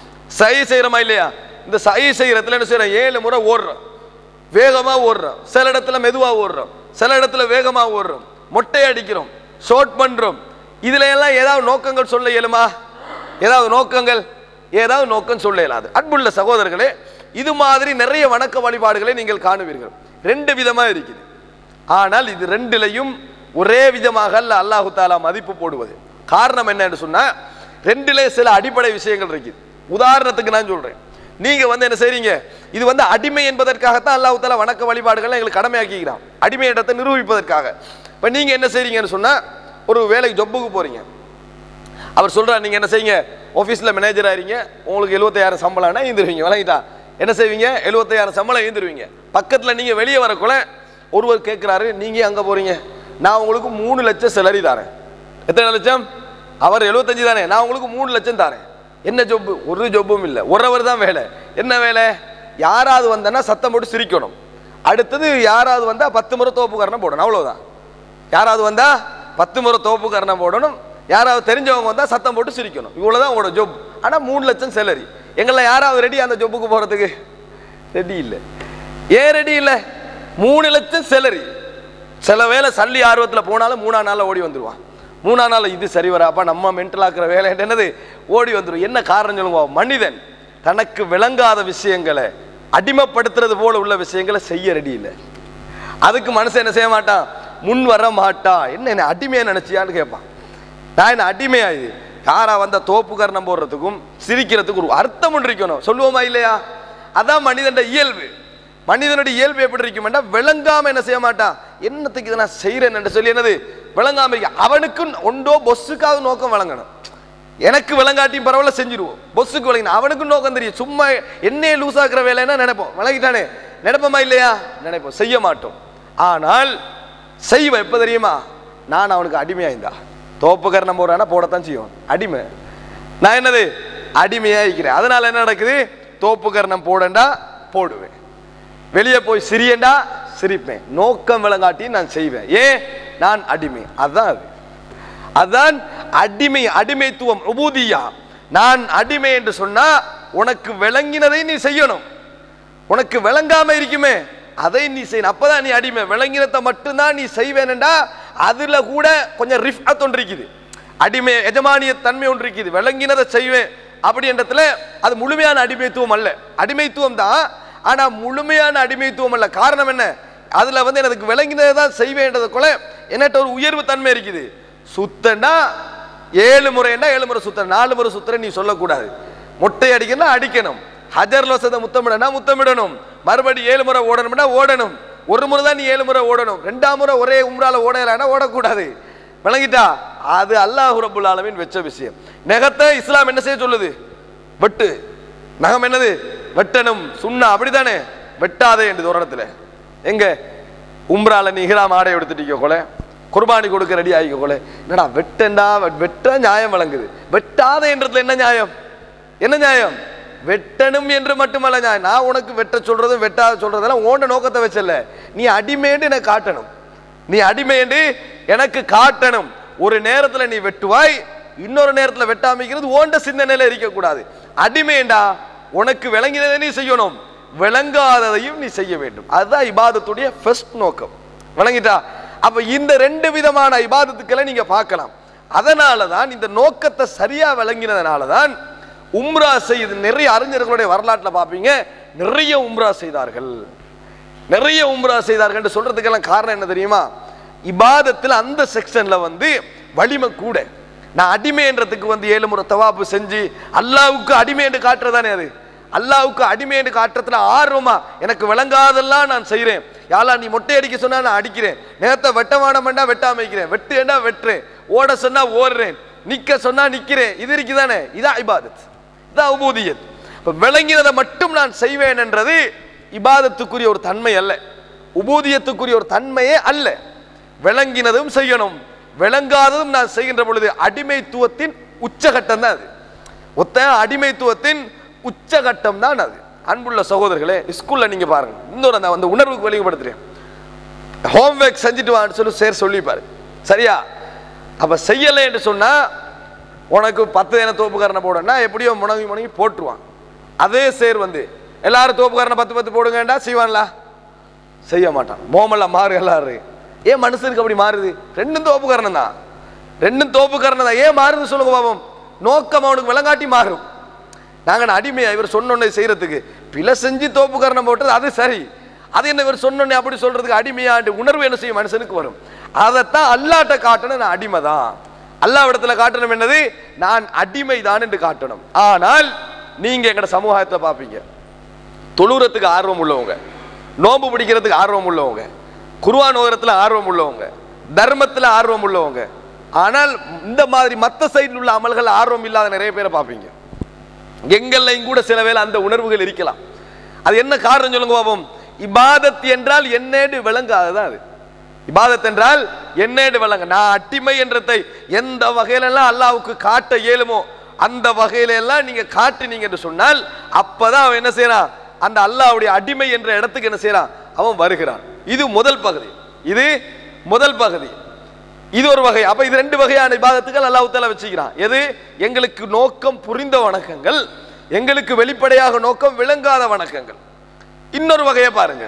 சை செய்யறோமா இல்லையா இந்த சை செய்யறதுல என்ன செய்யறோம் ஏழு முறை ஓடுறோம் வேகமா ஓடுறோம் சில இடத்துல மெதுவா ஓடுறோம் சில இடத்துல வேகமா ஓடுறோம் மொட்டை அடிக்கிறோம் ஷோட் பண்றோம் இதுல எல்லாம் ஏதாவது நோக்கங்கள் சொல்ல இயலுமா ஏதாவது நோக்கங்கள் ஏதாவது நோக்கம் சொல்ல இயலாது அன்புள்ள சகோதரர்களே இது மாதிரி நிறைய வணக்க வழிபாடுகளை நீங்கள் காணுவீர்கள் ரெண்டு விதமா இருக்குது ஆனால் இது ரெண்டுலையும் ஒரே விதமாக அல்ல அல்லாஹு தாலா மதிப்பு போடுவது காரணம் என்னன்னு சொன்னா ரெண்டுல சில அடிப்படை விஷயங்கள் இருக்குது உதாரணத்துக்கு நான் சொல்றேன் நீங்க வந்து என்ன செய்றீங்க இது வந்து அடிமை என்பதற்காகத்தான் அல்லாஹ் தாலா வணக்க வழிபாடுகளை எங்களுக்கு கடமையாக்கிக்கிறான் அடிமை இடத்தை நிரூபிப்பதற்காக இப்ப நீங்க என்ன செய்றீங்கன்னு சொன்னா ஒரு வேலைக்கு ஜொப்புக்கு போறீங்க அவர் சொல்றார் நீங்க என்ன செய்யுங்க ஆஃபீஸில் மேனேஜர் ஆறீங்க உங்களுக்கு எழுபத்தாயிரம் சம்பளம்னா ஈந்துருவீங்க விளங்கிட்டா என்ன செய்வீங்க எழுபத்தாயிரம் சம்பளம் ஈந்துருவீங்க பக்கத்தில் நீங்க வெளியே வரக்குள்ள ஒருவர் கேட்குறாரு நீங்க அங்க போறீங்க நான் உங்களுக்கு மூணு லட்சம் செலரி தரேன் எத்தனை லட்சம் அவர் எழுபத்தஞ்சு தானே நான் உங்களுக்கு மூணு லட்சம் தரேன் என்ன ஜொப்பு ஒரு ஜொப்பும் இல்லை ஒருவர் தான் வேலை என்ன வேலை யாராவது வந்தனா சத்தம் போட்டு சிரிக்கணும் அடுத்தது யாராவது வந்தா பத்து முறை தோப்புக்காரனை போடணும் அவ்வளவுதான் யாராவது வந்தா பத்து முறை தோப்புக்காரனை போடணும் யாராவது தெரிஞ்சவங்க வந்தா சத்தம் போட்டு சிரிக்கணும் இவ்வளவுதான் உங்களோட ஜொப் ஆனா மூணு லட்சம் சேலரி எங்களை யாராவது ரெடி அந்த ஜொப்புக்கு போறதுக்கு ரெடி இல்லை ஏன் ரெடி இல்லை மூணு லட்சம் சேலரி சில வேளை சல்லி ஆர்வத்தில் போனாலும் மூணா நாள்ல ஓடி வந்துருவான் மூணா நாள் இது சரி வராப்பா நம்ம மென்டல் ஆக்குற வேலை என்னது ஓடி வந்துடும் என்ன காரணம் சொல்லுங்க மனிதன் தனக்கு விளங்காத விஷயங்களை அடிமைப்படுத்துறது போல உள்ள விஷயங்களை செய்ய ரெடி இல்லை அதுக்கு மனுஷன் என்ன செய்ய மாட்டான் முன் வர மாட்டான் என்ன என்ன அடிமையை நினைச்சியான்னு கேட்பான் நான் என்ன அடிமையா இது யாரா வந்த தோப்பு கர்ணம் போடுறதுக்கும் சிரிக்கிறதுக்கும் ஒரு அர்த்தம் ஒன்று இருக்கணும் சொல்லுவோமா இல்லையா அதான் மனிதன் இயல்பு மனிதனுடைய இயல்பு எப்படி இருக்குமெண்டா விளங்காம என்ன செய்ய மாட்டான் என்னத்துக்கு இதை நான் செய்யறேன் என்று சொல்லி என்னது விளங்காம இருக்க அவனுக்கு ஒன்றோ பொஸ்ஸுக்காவது நோக்கம் வழங்கணும் எனக்கு விளங்காட்டியும் பரவாயில்ல செஞ்சிருவோம் பொஸ்ஸுக்கு விளங்கின அவனுக்கு நோக்கம் தெரியும் சும்மா என்னையே லூஸ் ஆக்குற வேலைன்னா நினைப்போம் விளங்கிட்டானே நினைப்போமா இல்லையா நினைப்போம் செய்ய மாட்டோம் ஆனால் செய்வேன் எப்ப தெரியுமா நான் அவனுக்கு அடிமையா இருந்தா தோப்புக்கரணம் போறானா போடத்தான் செய்வோம் அடிமை நான் என்னது அடிமையா இருக்கிறேன் அதனால என்ன நடக்குது தோப்புக்கரணம் போடண்டா போடுவேன் வெளியே போய் சிரியண்டா சிரிப்பேன் நோக்கம் விளங்காட்டி நான் செய்வேன் ஏன் நான் அடிமை அதான் அது அதான் அடிமை அடிமைத்துவம் உபூதியா நான் அடிமை என்று சொன்னா உனக்கு விளங்கினதை நீ செய்யணும் உனக்கு விளங்காம இருக்குமே அதை நீ செய்யணும் அப்பதான் நீ அடிமை விளங்கினத்தை மட்டும்தான் நீ செய்வேனண்டா அதுல கூட கொஞ்சம் ரிஃப்ட் ஒன்று இருக்குது அடிமை எஜமானிய தன்மை ஒன்று இருக்குது விளங்கினதை செய்வேன் அப்படின்றதுல அது முழுமையான அடிமைத்துவம் அல்ல அடிமைத்துவம் தான் ஆனா முழுமையான அடிமைத்துவம் அல்ல காரணம் என்ன அதுல வந்து எனக்கு விளங்கினதை தான் செய்வேன்றதுக்குள்ள என்னட்ட ஒரு உயர்வு தன்மை இருக்குது சுத்தண்டா ஏழு முறைன்னா ஏழு முறை சுத்த நாலு முறை சுத்துற நீ சொல்லக்கூடாது மொட்டை அடிக்கணும்னா அடிக்கணும் ஹஜர் லோசத முத்தமிடனா முத்தமிடணும் மறுபடி ஏழு முறை ஓடணும்னா ஓடணும் ஒரு முறை தான் நீ ஏழு முறை ஓடணும் ரெண்டாம் முறை ஒரே உம்ரால ஓடலைன்னா ஓடக்கூடாது விளங்கிட்டா அது அல்லாஹ் ரபுல் ஆலமீன் வெச்ச விஷயம் நெகத்தை இஸ்லாம் என்ன செய்ய சொல்லுது வெட்டு நகம் என்னது வெட்டணும் சுண்ணா அப்படிதானே வெட்டாதே என்று ஒரு இடத்துல எங்க உம்ரால நீ இஹ்ராம் ஆடை எடுத்துட்டீங்க கொலை குர்பானி கொடுக்க ரெடி ஆகிக்க கொலை என்னடா வெட்டண்டா வெட்- வெட்ட நியாயம் வழங்குது வெட்டாத என்றதுல என்ன நியாயம் என்ன நியாயம் வெட்டணும் என்று மட்டுமல்ல நியாயம் நான் உனக்கு வெட்ட சொல்றதும் வெட்டாத சொல்றதெல்லாம் ஓண்ட நோக்கத்தை வச்சல நீ அடிமேண்டு எனக்கு காட்டணும் நீ அடிமைண்டு எனக்கு காட்டணும் ஒரு நேரத்துல நீ வெட்டுவாய் இன்னொரு நேரத்துல வெட்டாமிக்கிறது ஓண்ட சிந்தனையில இருக்கக்கூடாது அடிமைண்டா உனக்கு விளங்கினதை நீ செய்யணும் விளங்காததையும் நீ செய்ய வேண்டும் அதுதான் இபாதத்துடைய ஃபர்ஸ்ட் நோக்கம் விளங்கிட்டா அப்ப இந்த ரெண்டு விதமான இபாதத்துக்களை நீங்க பார்க்கலாம் அதனால தான் இந்த நோக்கத்தை சரியா விளங்கினதுனால தான் உம்ரா செய்து நிறைய அறிஞர்களுடைய வரலாற்றுல பார்ப்பீங்க நிறைய உம்ரா செய்தார்கள் நிறைய உம்ரா செய்தார்கள் சொல்றதுக்கெல்லாம் காரணம் என்ன தெரியுமா இபாதத்துல அந்த செக்ஷன்ல வந்து வலிமை கூட நான் அடிமைன்றதுக்கு வந்து ஏழு முறை தவாப்பு செஞ்சு அல்லாவுக்கு அடிமை என்று காட்டுறதானே அது அல்லாவுக்கு அடிமை என்று காட்டுறதுல ஆர்வமா எனக்கு விளங்காதெல்லாம் நான் செய்றேன் யாரா நீ மொட்டை அடிக்க சொன்னா நான் அடிக்கிறேன் நேரத்தை வெட்ட வேணாமண்டா வெட்டாம வைக்கிறேன் வெட்டுண்டா வெட்டுறேன் ஓட சொன்னா ஓடுறேன் நிக்க சொன்னா நிக்கிறேன் இது இருக்குதானே இதான் இபாதத் இதான் உபூதியத் இப்ப விளங்கினதை மட்டும் நான் செய்வேன் என்றது இபாதத்துக்குரிய ஒரு தன்மை அல்ல உபூதியத்துக்குரிய ஒரு தன்மையே அல்ல விளங்கினதும் செய்யணும் விளங்காததும் நான் செய்கின்ற பொழுது அடிமைத்துவத்தின் உச்சகட்டம் தான் அது ஒத்த அடிமைத்துவத்தின் உச்சகட்டம் தான் அது அன்புள்ள சகோதரர்களே ஸ்கூல்ல நீங்க பாருங்க இன்னொரு அந்த அந்த உணர்வுக்கு வெளிப்படுத்துறேன் ஹோம்ஒர்க் செஞ்சுட்டு வான்னு சொல்லி சேர் சொல்லிப்பாரு சரியா அப்ப செய்யலை என்று சொன்னா உனக்கு பத்து தின தோப்புக்காரனை போடணும்னா எப்படியோ முனங்கி முனங்கி போட்டுருவான் அதே சேர் வந்து எல்லாரும் தோப்புக்காரனை பத்து பத்து போடுங்கண்டா செய்வான்ல செய்ய மாட்டான் மோமெல்லாம் மாறு எல்லாரும் ஏன் மனுஷனுக்கு அப்படி மாறுது ரெண்டும் தோப்புக்காரனம் தான் ரெண்டும் தோப்புக்காரனம் தான் ஏன் மாறுது சொல்லுங்க பாப்போம் நோக்கம் அவனுக்கு விளங்காட்டி மாறும் நாங்கள் அடிமையா இவர் சொன்னோன்னே செய்யறதுக்கு பிழை செஞ்சு தோப்புக்காரனம் போட்டது அது சரி அது என்ன இவர் சொன்னோன்னே அப்படி சொல்றதுக்கு அடிமையாண்டு உணர்வு என்ன செய்யும் மனுஷனுக்கு வரும் அதைத்தான் அல்லாட்ட காட்டணும் நான் அடிமை தான் அல்லாவிடத்துல காட்டணும் என்னது நான் அடிமை தான் என்று காட்டணும் ஆனால் நீங்க எங்கட சமூகத்தை பார்ப்பீங்க தொழுறதுக்கு ஆர்வம் உள்ளவங்க நோன்பு பிடிக்கிறதுக்கு ஆர்வம் உள்ளவங்க குருவான் ஓரத்தில் ஆர்வம் உள்ளவங்க தர்மத்தில் ஆர்வம் உள்ளவங்க ஆனால் இந்த மாதிரி மற்ற சைடில் உள்ள அமல்கள் ஆர்வம் இல்லாத நிறைய பேரை பார்ப்பீங்க எங்கள்லையும் கூட சில வேளை அந்த உணர்வுகள் இருக்கலாம் அது என்ன காரணம் சொல்லுங்க பாப்போம் இபாதத் என்றால் என்னேடு விளங்காததான் அது இபாதத் என்றால் என்னேடு விளங்க நான் அட்டிமை என்றதை எந்த வகையிலெல்லாம் அல்லாவுக்கு காட்ட இயலுமோ அந்த வகையில எல்லாம் நீங்க காட்டினீங்க என்று சொன்னால் அப்பதான் அவன் என்ன செய்யறான் அந்த அல்லாஹ்வுடைய அடிமை என்ற இடத்துக்கு என்ன செய்யறான் அவன் வருகிறான் இது முதல் பகுதி இது முதல் பகுதி இது ஒரு வகை அப்ப இது ரெண்டு வகையான இபாதத்துகள் அல்லாஹ் தஆலா வச்சுக்கிறான் எது எங்களுக்கு நோக்கம் புரிந்த வணக்கங்கள் எங்களுக்கு வெளிப்படையாக நோக்கம் விளங்காத வணக்கங்கள் இன்னொரு வகையை பாருங்க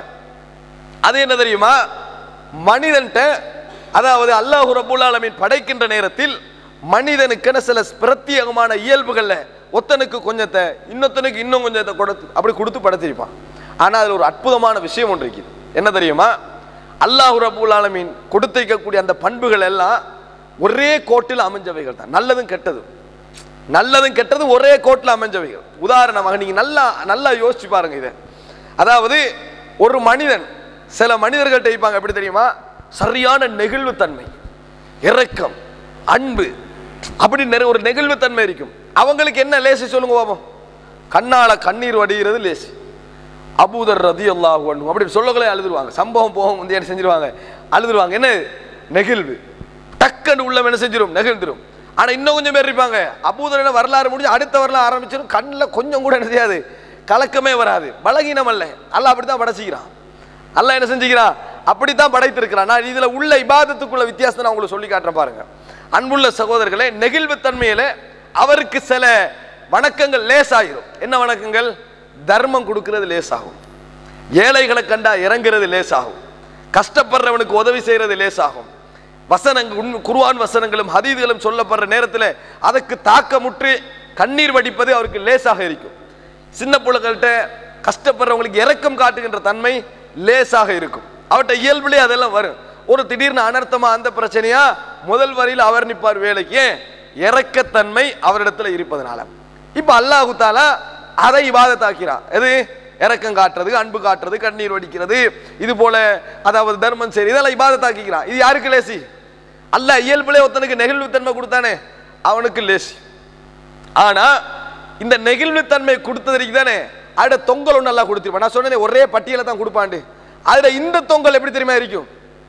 அது என்ன தெரியுமா மனிதன்ட்ட அதாவது அல்லாஹ் ரபுல் ஆலமீன் படைக்கின்ற நேரத்தில் மனிதனுக்கென சில பிரத்யேகமான இயல்புகள்ல ஒத்தனுக்கு கொஞ்சத்தை இன்னொத்தனுக்கு இன்னும் கொஞ்சத்தை கொடுத்து அப்படி கொடுத்து படைத்திருப்பான் ஆனா அதுல ஒரு அற்புதமான விஷயம் ஒன்று இருக்குது என்ன தெரியுமா அல்லாஹ் ரபுல் ஆலமீன் கொடுத்திருக்கக்கூடிய அந்த பண்புகள் எல்லாம் ஒரே கோட்டில் அமைஞ்சவைகள் தான் நல்லதும் கெட்டதும் நல்லதும் கெட்டதும் ஒரே கோட்டில் அமைஞ்சவைகள் உதாரணமாக நீங்க நல்லா நல்லா யோசிச்சு பாருங்க இதை அதாவது ஒரு மனிதன் சில மனிதர்கள்ட்ட இருப்பாங்க எப்படி தெரியுமா சரியான நெகிழ்வுத்தன்மை இரக்கம் அன்பு அப்படி நிறைய ஒரு நெகிழ்வுத்தன்மை இருக்கும் அவங்களுக்கு என்ன லேசி சொல்லுங்க பாப்போம் கண்ணால கண்ணீர் வடிகிறது லேசி அபூதர் ரதி அல்லாஹ் அப்படி சொல்லங்களே அழுதுருவாங்க சம்பவம் போகும் வந்து என்ன செஞ்சிருவாங்க அழுதுருவாங்க என்ன நெகிழ்வு டக்குன்னு உள்ள என்ன செஞ்சிரும் நெகிழ்ந்துரும் ஆனா இன்னும் கொஞ்சம் பேர் இருப்பாங்க அபூதர் என்ன வரலாறு முடிஞ்சு அடுத்த வரலாறு ஆரம்பிச்சிடும் கண்ணில் கொஞ்சம் கூட என்ன செய்யாது கலக்கமே வராது பலகீனம் அல்ல அல்லாஹ் அப்படித்தான் படைச்சிக்கிறான் அல்லாஹ் என்ன செஞ்சுக்கிறான் அப்படித்தான் படைத்திருக்கிறான் நான் இதுல உள்ள இபாதத்துக்குள்ள வித்தியாசத்தை நான் உங்களுக்கு சொல்லி காட்டுறேன் பாருங்க அன்புள்ள சகோதரர்களே நெகிழ்வுத்தன்மையில அவருக்கு சில வணக்கங்கள் லேசாயிரும் என்ன வணக்கங்கள் தர்மம் கொடுக்கிறது லேசாகும் ஏழைகளை கண்டா இறங்குறது லேசாகும் கஷ்டப்படுறவனுக்கு உதவி செய்யறது லேசாகும் வசனங்கள் உண்மை குர்ஆன் வசனங்களும் ஹதீதுகளும் சொல்லப்படுற நேரத்தில் அதுக்கு தாக்கமுற்று கண்ணீர் வடிப்பது அவருக்கு லேசாக இருக்கும் சின்ன பிள்ளைகள்கிட்ட கஷ்டப்படுறவங்களுக்கு இரக்கம் காட்டுகின்ற தன்மை லேசாக இருக்கும் அவர்கிட்ட இயல்புலே அதெல்லாம் வரும் ஒரு திடீர்னு அனர்த்தமா அந்த பிரச்சனையா முதல் வரியில் அவர் நிற்பார் வேலைக்கு ஏன் இரக்கத்தன்மை அவரிடத்துல இருப்பதனால இப்ப அல்லாஹு தாலா அதை இபாதத்தாக்கிறான் எது இரக்கம் காட்டுறது அன்பு காட்டுறது கண்ணீர் வடிக்கிறது இது போல அதாவது தர்மம் சரி இதெல்லாம் இபாதத்தாக்கிக்கிறான் இது யாருக்கு லேசி அல்ல இயல்புலே ஒருத்தனுக்கு நெகிழ்வுத்தன்மை கொடுத்தானே அவனுக்கு லேசி ஆனா இந்த நெகிழ்வுத்தன்மை கொடுத்ததுக்கு தானே அட தொங்கல் ஒன்று நல்லா கொடுத்துருப்பான் நான் சொன்னேனே ஒரே பட்டியலை தான் கொடுப்பாண்டு அதுல இந்த தொங்கல் எப்படி தெரியுமா இருக்கும்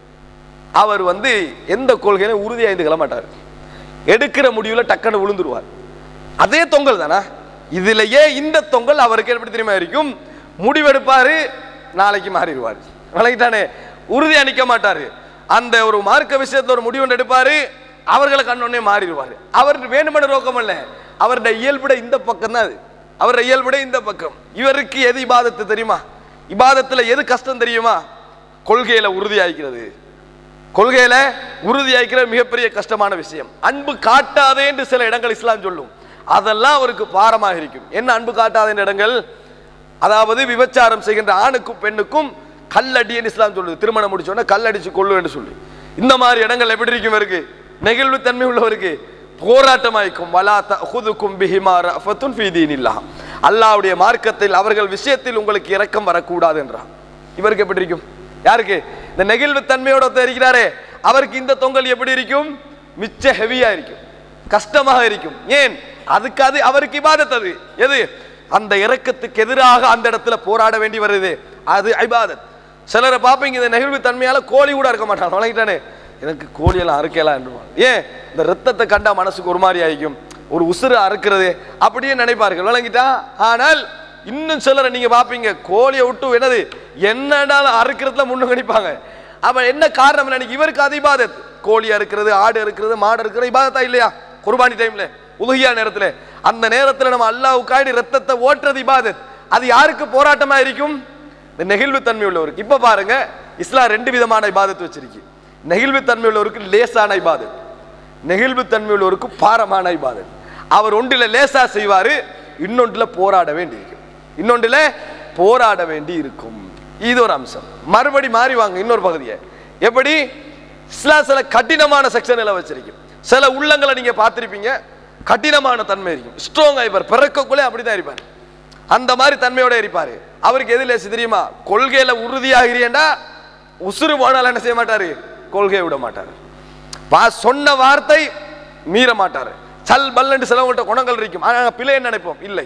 அவர் வந்து எந்த கொள்கையிலும் உறுதியா இருந்துக்கல மாட்டார் எடுக்கிற முடிவுல டக்குன்னு விழுந்துருவார் அதே தொங்கல் தானா இதுலயே இந்த தொங்கல் அவருக்கு எப்படி தெரியுமா இருக்கும் முடிவெடுப்பாரு நாளைக்கு மாறிடுவார் விளங்கிட்டானே உறுதியா நிக்க மாட்டாரு அந்த ஒரு மார்க்க விஷயத்துல ஒரு முடிவு ஒன்று எடுப்பாரு அவர்களை கண்ணொன்னே மாறிடுவார் அவர் வேணுமென நோக்கம் அல்ல அவருடைய இயல்புட இந்த பக்கம் தான் அது அவருடைய இயல்புட இந்த பக்கம் இவருக்கு எது இபாதத்து தெரியுமா இபாதத்துல எது கஷ்டம் தெரியுமா கொள்கையில உறுதியாகிறது கொள்கையில உறுதியாக்கிற மிகப்பெரிய கஷ்டமான விஷயம் அன்பு காட்டாதே என்று சில இடங்கள் இஸ்லாம் சொல்லும் அதெல்லாம் அவருக்கு பாரமாக இருக்கும் என்ன அன்பு காட்டாத இடங்கள் அதாவது விபச்சாரம் செய்கின்ற ஆணுக்கும் பெண்ணுக்கும் கல்லடி என்று இஸ்லாம் சொல்லுது திருமணம் முடிச்சோன்னா கல்லடிச்சு கொள்ளு என்று சொல்லி இந்த மாதிரி இடங்கள் எப்படி இருக்கும் இவருக்கு நெகிழ்வு தன்மை உள்ளவருக்கு போராட்டமாய்க்கும் வலா தஹுதுக்கும் பிஹிமா ரஃபத்துன் ஃபீ தீனில்லாஹ் அல்லாஹ்வுடைய மார்க்கத்தில் அவர்கள் விஷயத்தில் உங்களுக்கு இரக்கம் வரக்கூடாது என்றான் இவருக்கு எப்படி இருக்கும் யாருக்கு இந்த நெகிழ்வு தன்மையோட ஒருத்தர் இருக்கிறாரே அவருக்கு இந்த தொங்கல் எப்படி இருக்கும் மிச்ச ஹெவியா இருக்கும் கஷ்டமாக இருக்கும் ஏன் அதுக்கு அது அவருக்கு இபாதத் அது எது அந்த இரக்கத்துக்கு எதிராக அந்த இடத்துல போராட வேண்டி வருது அது இபாதத் சிலரை பார்ப்பீங்க இந்த நெகிழ்வு தன்மையால கோழி கூட இருக்க மாட்டாங்க வழங்கிட்டானே எனக்கு கோழியெல்லாம் அறுக்கலாம் என்றுவான் ஏன் இந்த ரத்தத்தை கண்டா மனசுக்கு ஒரு மாதிரி ஆகிக்கும் ஒரு உசுறு அறுக்கிறது அப்படியே நினைப்பார்கள் விளங்கிட்டா ஆனால் இன்னும் சிலரை நீங்க பார்ப்பீங்க கோழியை விட்டு என்னது என்னடாலும் அறுக்கிறதுல முன்னு கணிப்பாங்க அப்ப என்ன காரணம் நினைக்க இவருக்கு அது இபாதத் கோழி அறுக்கிறது ஆடு அறுக்கிறது மாடு அறுக்கிறது இபாதத்தா இல்லையா குர்பானி டைம்ல உலகியா நேரத்துல அந்த நேரத்துல நம்ம அல்லாவுக்காடி ரத்தத்தை ஓட்டுறது இபாதத் அது யாருக்கு போராட்டமா இருக்கும் இந்த நெகிழ்வு தன்மை உள்ளவருக்கு இப்ப பாருங்க இஸ்லாம் ரெண்டு விதமான இபாதத் வச்சிருக்கு நெகிழ்வு தன்மை உள்ளவருக்கு லேசான இபாதத் நெகிழ்வு தன்மை உள்ளவருக்கு பாரமான இபாதத் அவர் ஒன்றில் லேசா செய்வாரு இன்னொன்றுல போராட வேண்டி இருக்கும் இன்னொன்றுல போராட வேண்டி இருக்கும் இது ஒரு அம்சம் மறுபடி மாறி வாங்க இன்னொரு பகுதியை எப்படி இஸ்லாம் சில கடினமான செக்ஷனில் வச்சிருக்கும் சில உள்ளங்களை நீங்க பார்த்திருப்பீங்க கடினமான தன்மை இருக்கும் ஸ்ட்ராங்கா இருப்பார் பிறக்கக்குள்ளே அப்படிதான் இருப்பார் அந்த மாதிரி தன்மையோட இருப்பாரு அவருக்கு எது லேசு தெரியுமா கொள்கையில உறுதியாகிறீண்டா உசுறு போனாலும் என்ன செய்ய மாட்டாரு கொள்கையை விட மாட்டாரு வா சொன்ன வார்த்தை மீற மாட்டாரு சல் பல்லண்டு சிலவங்கள்ட்ட குணங்கள் இருக்கும் ஆனா பிழை நினைப்போம் இல்லை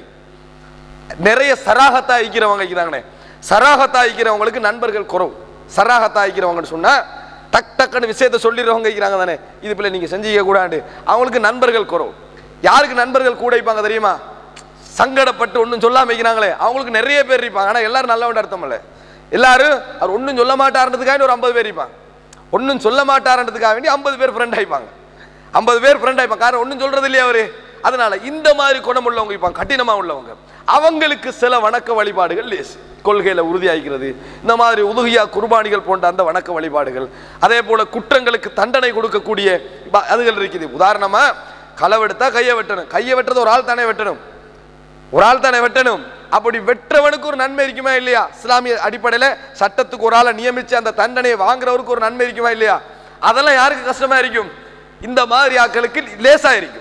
நிறைய சராகத்தா ஐக்கிறவங்க இருக்கிறாங்களே சராகத்தா ஐக்கிறவங்களுக்கு நண்பர்கள் குறவு சராகத்தா ஐக்கிறவங்கன்னு சொன்னா டக் டக்குன்னு விஷயத்தை சொல்லிடுறவங்க இருக்கிறாங்க தானே இது பிள்ளை நீங்க செஞ்சிக்க கூடாது அவங்களுக்கு நண்பர்கள் குறவு யாருக்கு நண்பர்கள் கூட வைப்பாங்க தெரியுமா சங்கடப்பட்டு ஒன்றும் சொல்லாம வைக்கிறாங்களே அவங்களுக்கு நிறைய பேர் இருப்பாங்க ஆனா எல்லாரும் நல்லவன் அர்த்தம் இல்லை எல்லாரும் அவர் ஒன்றும் சொல்ல மாட்டாருன்றதுக்காக ஒரு ஐம்பது பேர் இருப்பாங்க ஒன்றும் சொல்ல மாட்டாருன்றதுக்காக வேண்டி ஐம்பது பேர் ஃப்ரெண்ட் ஆயிப்பாங்க ஐம்பது பேர் ஃப்ரெண்ட் ஆயிப்பாங்க காரணம் ஒன்றும் சொல்றது இல்லையா அவரு அதனால இந்த மாதிரி குணம் உள்ளவங்க இருப்பாங்க கடினமா உள்ளவங்க அவங்களுக்கு சில வணக்க வழிபாடுகள் லேசு கொள்கையில உறுதியாகிறது இந்த மாதிரி உதுகியா குர்பானிகள் போன்ற அந்த வணக்க வழிபாடுகள் அதே போல குற்றங்களுக்கு தண்டனை கொடுக்கக்கூடிய ப- அதுகள் இருக்குது உதாரணமா களவெடுத்தா கையை வெட்டணும் கையை வெட்டுறது ஒரு ஆள் தானே வெட்டணும் ஒரு ஆள் தானே வெட்டணும் அப்படி வெற்றவனுக்கு ஒரு நன்மை இருக்குமா இல்லையா இஸ்லாமிய அடிப்படையில சட்டத்துக்கு ஒரு ஆளை நியமிச்சு அந்த தண்டனையை வாங்குறவருக்கு ஒரு நன்மை இருக்குமா இல்லையா அதெல்லாம் யாருக்கு கஷ்டமா இருக்கும் இந்த மாதிரி ஆட்களுக்கு லேசா இருக்கும்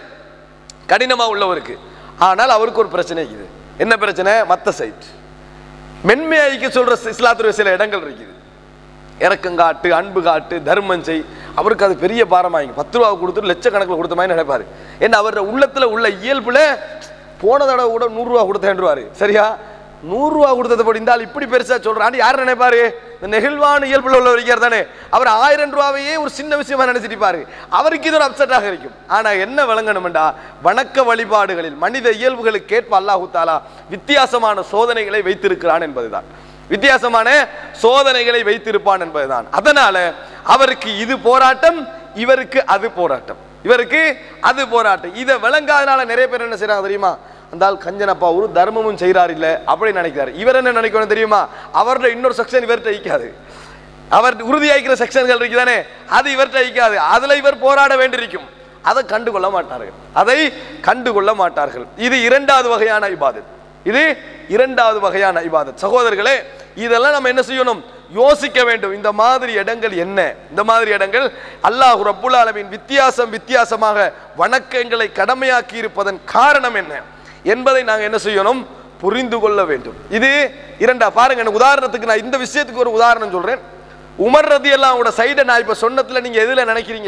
கடினமா உள்ளவருக்கு ஆனால் அவருக்கு ஒரு பிரச்சனை இருக்குது என்ன பிரச்சனை மத்த சைட் மென்மையாய்க்கு சொல்ற இஸ்லாத்துடைய சில இடங்கள் இருக்குது இறக்கம் காட்டு அன்பு காட்டு தர்மம் செய் அவருக்கு அது பெரிய பாரமாயிங்க பத்து ரூபா கொடுத்துட்டு லட்சக்கணக்கில் கொடுத்த மாதிரி நினைப்பாரு ஏன்னா அவர் உள்ளத்துல உள்ள இயல்புல போன தடவை கூட நூறுரூவா கொடுத்தேன்றுவாரு சரியா நூறுரூவா கொடுத்தது படி இந்த ஆள் இப்படி பெருசா சொல்றான்னு யார் நினைப்பாரு இந்த நெகிழ்வான இயல்புல உள்ள இருக்கார் தானே அவர் ஆயிரம் ரூபாவையே ஒரு சின்ன விஷயமா நினைச்சிட்டு இருப்பாரு அவருக்கு இது ஒரு அப்செட்டாக இருக்கும் ஆனா என்ன விளங்கணும்டா வணக்க வழிபாடுகளில் மனித இயல்புகளுக்கு ஏற்ப அல்லாஹு தாலா வித்தியாசமான சோதனைகளை வைத்திருக்கிறான் என்பதுதான் வித்தியாசமான சோதனைகளை வைத்திருப்பான் என்பதுதான் அதனால அவருக்கு இது போராட்டம் இவருக்கு அது போராட்டம் இவருக்கு அது போராட்டம் இதை விளங்காதனால நிறைய பேர் என்ன செய்றாங்க தெரியுமா அந்த ஆள் கஞ்சனப்பா ஒரு தர்மமும் செய்கிறார் இல்ல அப்படி நினைக்கிறார் இவர் என்ன நினைக்கணும் தெரியுமா அவரோட இன்னொரு செக்ஷன் இவர்கிட்ட ஈக்காது அவர் உறுதியாய்க்கிற செக்ஷன்கள் இருக்குதானே அது இவர்கிட்ட ஈக்காது அதுல இவர் போராட வேண்டியிருக்கும் அதை கண்டுகொள்ள மாட்டார்கள் அதை கண்டுகொள்ள மாட்டார்கள் இது இரண்டாவது வகையான இபாதத் இது இரண்டாவது வகையான இபாதத் சகோதரர்களே இதெல்லாம் நம்ம என்ன செய்யணும் யோசிக்க வேண்டும் இந்த மாதிரி இடங்கள் என்ன இந்த மாதிரி இடங்கள் அல்லாஹ் ரப்புல் ஆலமீன் வித்தியாசம் வித்தியாசமாக வணக்கங்களை கடமையாக்கி இருப்பதன் காரணம் என்ன என்பதை நாங்கள் என்ன செய்யணும் புரிந்து கொள்ள வேண்டும் இது இரண்டா பாருங்க எனக்கு உதாரணத்துக்கு நான் இந்த விஷயத்துக்கு ஒரு உதாரணம் சொல்றேன் உமர் ரதி அல்லாவோட சைடை நான் இப்ப சொன்னதுல நீங்க எதுல நினைக்கிறீங்க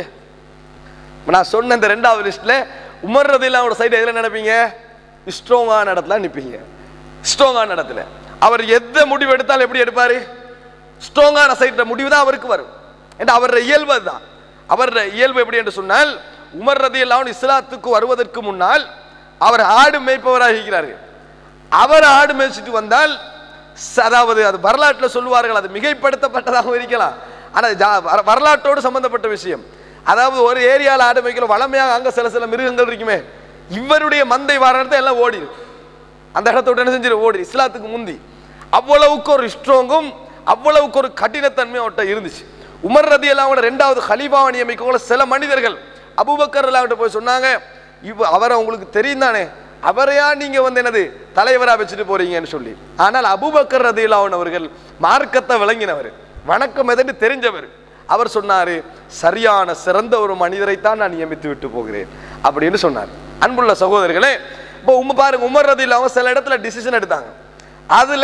இப்ப நான் சொன்ன இந்த ரெண்டாவது லிஸ்ட்ல உமர் ரதி அல்லாவோட சைடு எதுல நினைப்பீங்க ஸ்ட்ராங்கான இடத்துல நிற்பீங்க ஸ்ட்ராங்கான இடத்துல அவர் எந்த முடிவு எடுத்தாலும் எப்படி எடுப்பாரு ஸ்ட்ராங்கான சைட்ல முடிவு தான் அவருக்கு வரும் ஏன்னா அவருடைய இயல்பு அதுதான் அவருடைய இயல்பு எப்படி என்று சொன்னால் உமர் ரதி அல்லாஹ் இஸ்லாத்துக்கு வருவதற்கு முன்னால் அவர் ஆடு மேய்ப்பவராக இருக்கிறாரு அவர் ஆடு மேய்ச்சிட்டு வந்தால் ச- அதாவது அது வரலாற்றில் சொல்லுவார்கள் அது மிகைப்படுத்தப்பட்டதாகவும் இருக்கலாம் ஆனால் ஜா- வர- வரலாற்றோடு சம்பந்தப்பட்ட விஷயம் அதாவது ஒரு ஏரியாவில் ஆடு மேய்க்கல வளமையாக அங்கே சில சில மிருகங்கள் இருக்குமே இவருடைய மந்தை வாரணத்தை எல்லாம் ஓடிடும் அந்த இடத்த விட்டு என்ன செஞ்சிரு ஓடி இஸ்லாத்துக்கு முந்தி அவ்வளவுக்கு ஒரு ஸ்ட்ராங்கும் அவ்வளவுக்கு ஒரு கடினத்தன்மை அவர்கிட்ட இருந்துச்சு உமர் ரதி அல்லாவோட ரெண்டாவது ஹலீஃபாவை நியமிக்கவங்கள சில மனிதர்கள் அபூபக்கர் அல்லாஹ்கிட்ட போய் சொன்னாங்க இவ அவரை உங்களுக்கு தெரியும் தானே அவரையா நீங்க வந்து என்னது தலைவரா வச்சுட்டு போறீங்கன்னு சொல்லி ஆனால் அபூபக்கர் ரதி அவர்கள் மார்க்கத்தை விளங்கினவர் வணக்கம் எதன்னு தெரிஞ்சவர் அவர் சொன்னாரு சரியான சிறந்த ஒரு மனிதரைத்தான் நான் நியமித்து விட்டு போகிறேன் அப்படின்னு சொன்னார் அன்புள்ள சகோதரர்களே இப்போ உம்ம பாருங்க உமர் ரதி அவங்க சில இடத்துல டிசிஷன் எடுத்தாங்க அதுல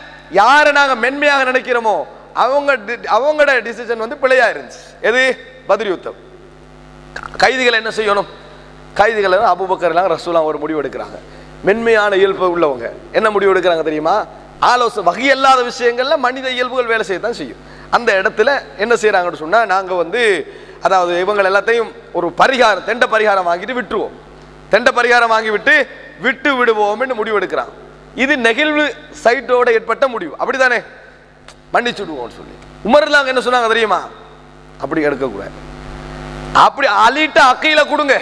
யாரை நாங்க மென்மையாக நினைக்கிறோமோ அவங்க டி- அவங்களோட டிசிஷன் வந்து பிழையா இருந்துச்சு எது பதில் யுத்தம் கைதிகளை என்ன செய்யணும் கைதிகளை அபுபக்கர்லாம் ரசூலாம் ஒரு முடிவு எடுக்கிறாங்க மென்மையான இயல்பு உள்ளவங்க என்ன முடிவு எடுக்கிறாங்க தெரியுமா ஆலோசனை வகையல்லாத விஷயங்கள்ல மனித இயல்புகள் வேலை செய்ய தான் செய்யும் அந்த இடத்துல என்ன செய்றாங்கன்னு சொன்னா நாங்க வந்து அதாவது இவங்க எல்லாத்தையும் ஒரு பரிகாரம் தெண்ட பரிகாரம் வாங்கிட்டு விட்டுருவோம் தெண்ட பரிகாரம் வாங்கி விட்டு விட்டு விடுவோம்னு முடிவு எடுக்கிறாங்க இது நெகிழ்வு சைட்டோட ஏற்பட்ட முடிவு அப்படிதானே மன்னிச்சு விடுவோம்னு சொல்லி உமர்லாங்க என்ன சொன்னாங்க தெரியுமா அப்படி எடுக்கக்கூடாது அப்படி அலிட்ட அக்கையில கொடுங்க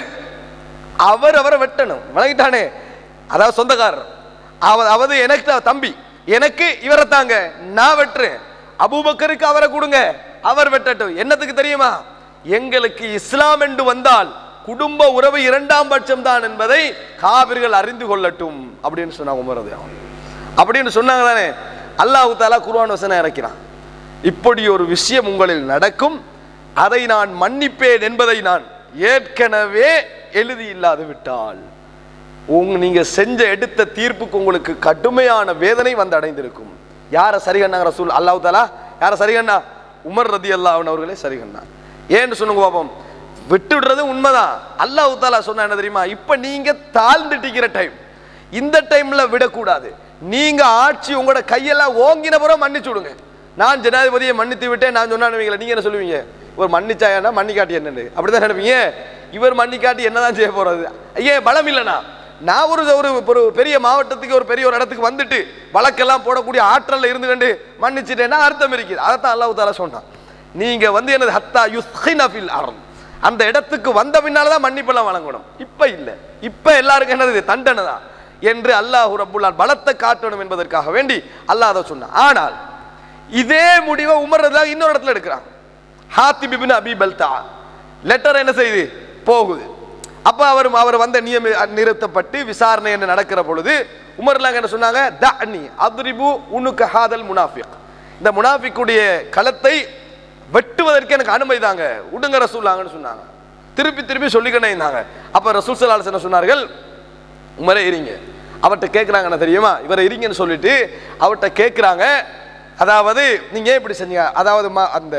அவர் அவரை வெட்டணும் வழங்கிட்டானே அதாவது சொந்தக்காரர் அவ அவது எனக்கு தான் தம்பி எனக்கு இவரை தாங்க நான் வெட்டுறேன் அபூபக்கருக்கு அவரை கொடுங்க அவர் வெட்டட்டும் என்னத்துக்கு தெரியுமா எங்களுக்கு இஸ்லாம் என்று வந்தால் குடும்ப உறவு இரண்டாம் பட்சம் தான் என்பதை காவிர்கள் அறிந்து கொள்ளட்டும் அப்படின்னு சொன்னாங்க உமரது அப்படின்னு சொன்னாங்க தானே அல்லாஹு தாலா குர்ஆன் வசனம் இறக்கிறான் இப்படி ஒரு விஷயம் உங்களில் நடக்கும் அதை நான் மன்னிப்பேன் என்பதை நான் ஏற்கனவே எழுதி இல்லாது விட்டால் உங்க நீங்க செஞ்ச எடுத்த தீர்ப்புக்கு உங்களுக்கு கடுமையான வேதனை வந்து அடைந்திருக்கும் யாரை சரிகண்ணாங்க ரசூல் அல்லாஹ் தாலா யாரை சரிகண்ணா உமர் ரதி அல்லாஹ் அவர்களே சரிகண்ணா ஏன்னு சொல்லுங்க பாப்போம் விட்டு விடுறது உண்மைதான் அல்லாஹ் தாலா சொன்னா என்ன தெரியுமா இப்ப நீங்க தாழ்ந்துட்டிக்கிற டைம் இந்த டைம்ல விடக்கூடாது நீங்க ஆட்சி உங்களோட கையெல்லாம் ஓங்கின பிறகு மன்னிச்சு விடுங்க நான் ஜனாதிபதியை மன்னித்து விட்டேன் நான் சொன்னானுவீங்களா நீங்க என்ன சொல்லுவீங்க இவர் மன்னிச்சாயன்னா மன்னிக்காட்டி என்னன்னு அப்படிதான் நினைப்பீங்க இவர் மன்னிக்காட்டி என்னதான் செய்ய போறது ஏன் பலம் இல்லைனா நான் ஒரு ஒரு ஒரு பெரிய மாவட்டத்துக்கு ஒரு பெரிய ஒரு இடத்துக்கு வந்துட்டு வழக்கெல்லாம் போடக்கூடிய ஆற்றல்ல இருந்து கண்டு மன்னிச்சிட்டேன்னா அர்த்தம் இருக்குது அதைத்தான் அல்லாஹ் தாலா சொன்னான் நீங்க வந்து என்னது ஹத்தா யுஸ்ஹின ஃபில் அர்த் அந்த இடத்துக்கு வந்த பின்னால தான் மன்னிப்பெல்லாம் வழங்கணும் இப்ப இல்ல இப்ப எல்லாருக்கும் என்னது தண்டனை தான் என்று அல்லாஹ் ரப்புல்லான் பலத்தை காட்டணும் என்பதற்காக வேண்டி அல்லாஹ் அதை சொன்னான் ஆனால் இதே முடிவை உமர் ரலியல்லாஹு இன்னொரு இடத்துல எடுக்கிறான் ஹாத்திப் இப்னு அபி பல்தா லெட்டர் என்ன செய்யுது போகுது அப்ப அவர் அவர் வந்த நியமி நிறுத்தப்பட்டு விசாரணை என்ன நடக்கிற பொழுது உமர்லாங்க என்ன சொன்னாங்க தஅனி அத்ரிபு உனுக ஹாதல் முனாஃபிக் இந்த முனாஃபிக்குடைய களத்தை வெட்டுவதற்கு எனக்கு அனுமதி தாங்க உடுங்க ரசூலாங்கன்னு சொன்னாங்க திருப்பி திருப்பி சொல்லிக்கிட்டே இருந்தாங்க அப்ப ரசூல் ஸல்லல்லாஹு அலைஹி வஸல்லம் சொன்னார்கள் உமரே இருங்க அவர்கிட்ட கேட்குறாங்க என்ன தெரியுமா இவரை இருங்கன்னு சொல்லிட்டு அவர்கிட்ட கேட்குறாங்க அதாவது நீங்க ஏன் இப்படி செஞ்சீங்க அதாவது மா- அந்த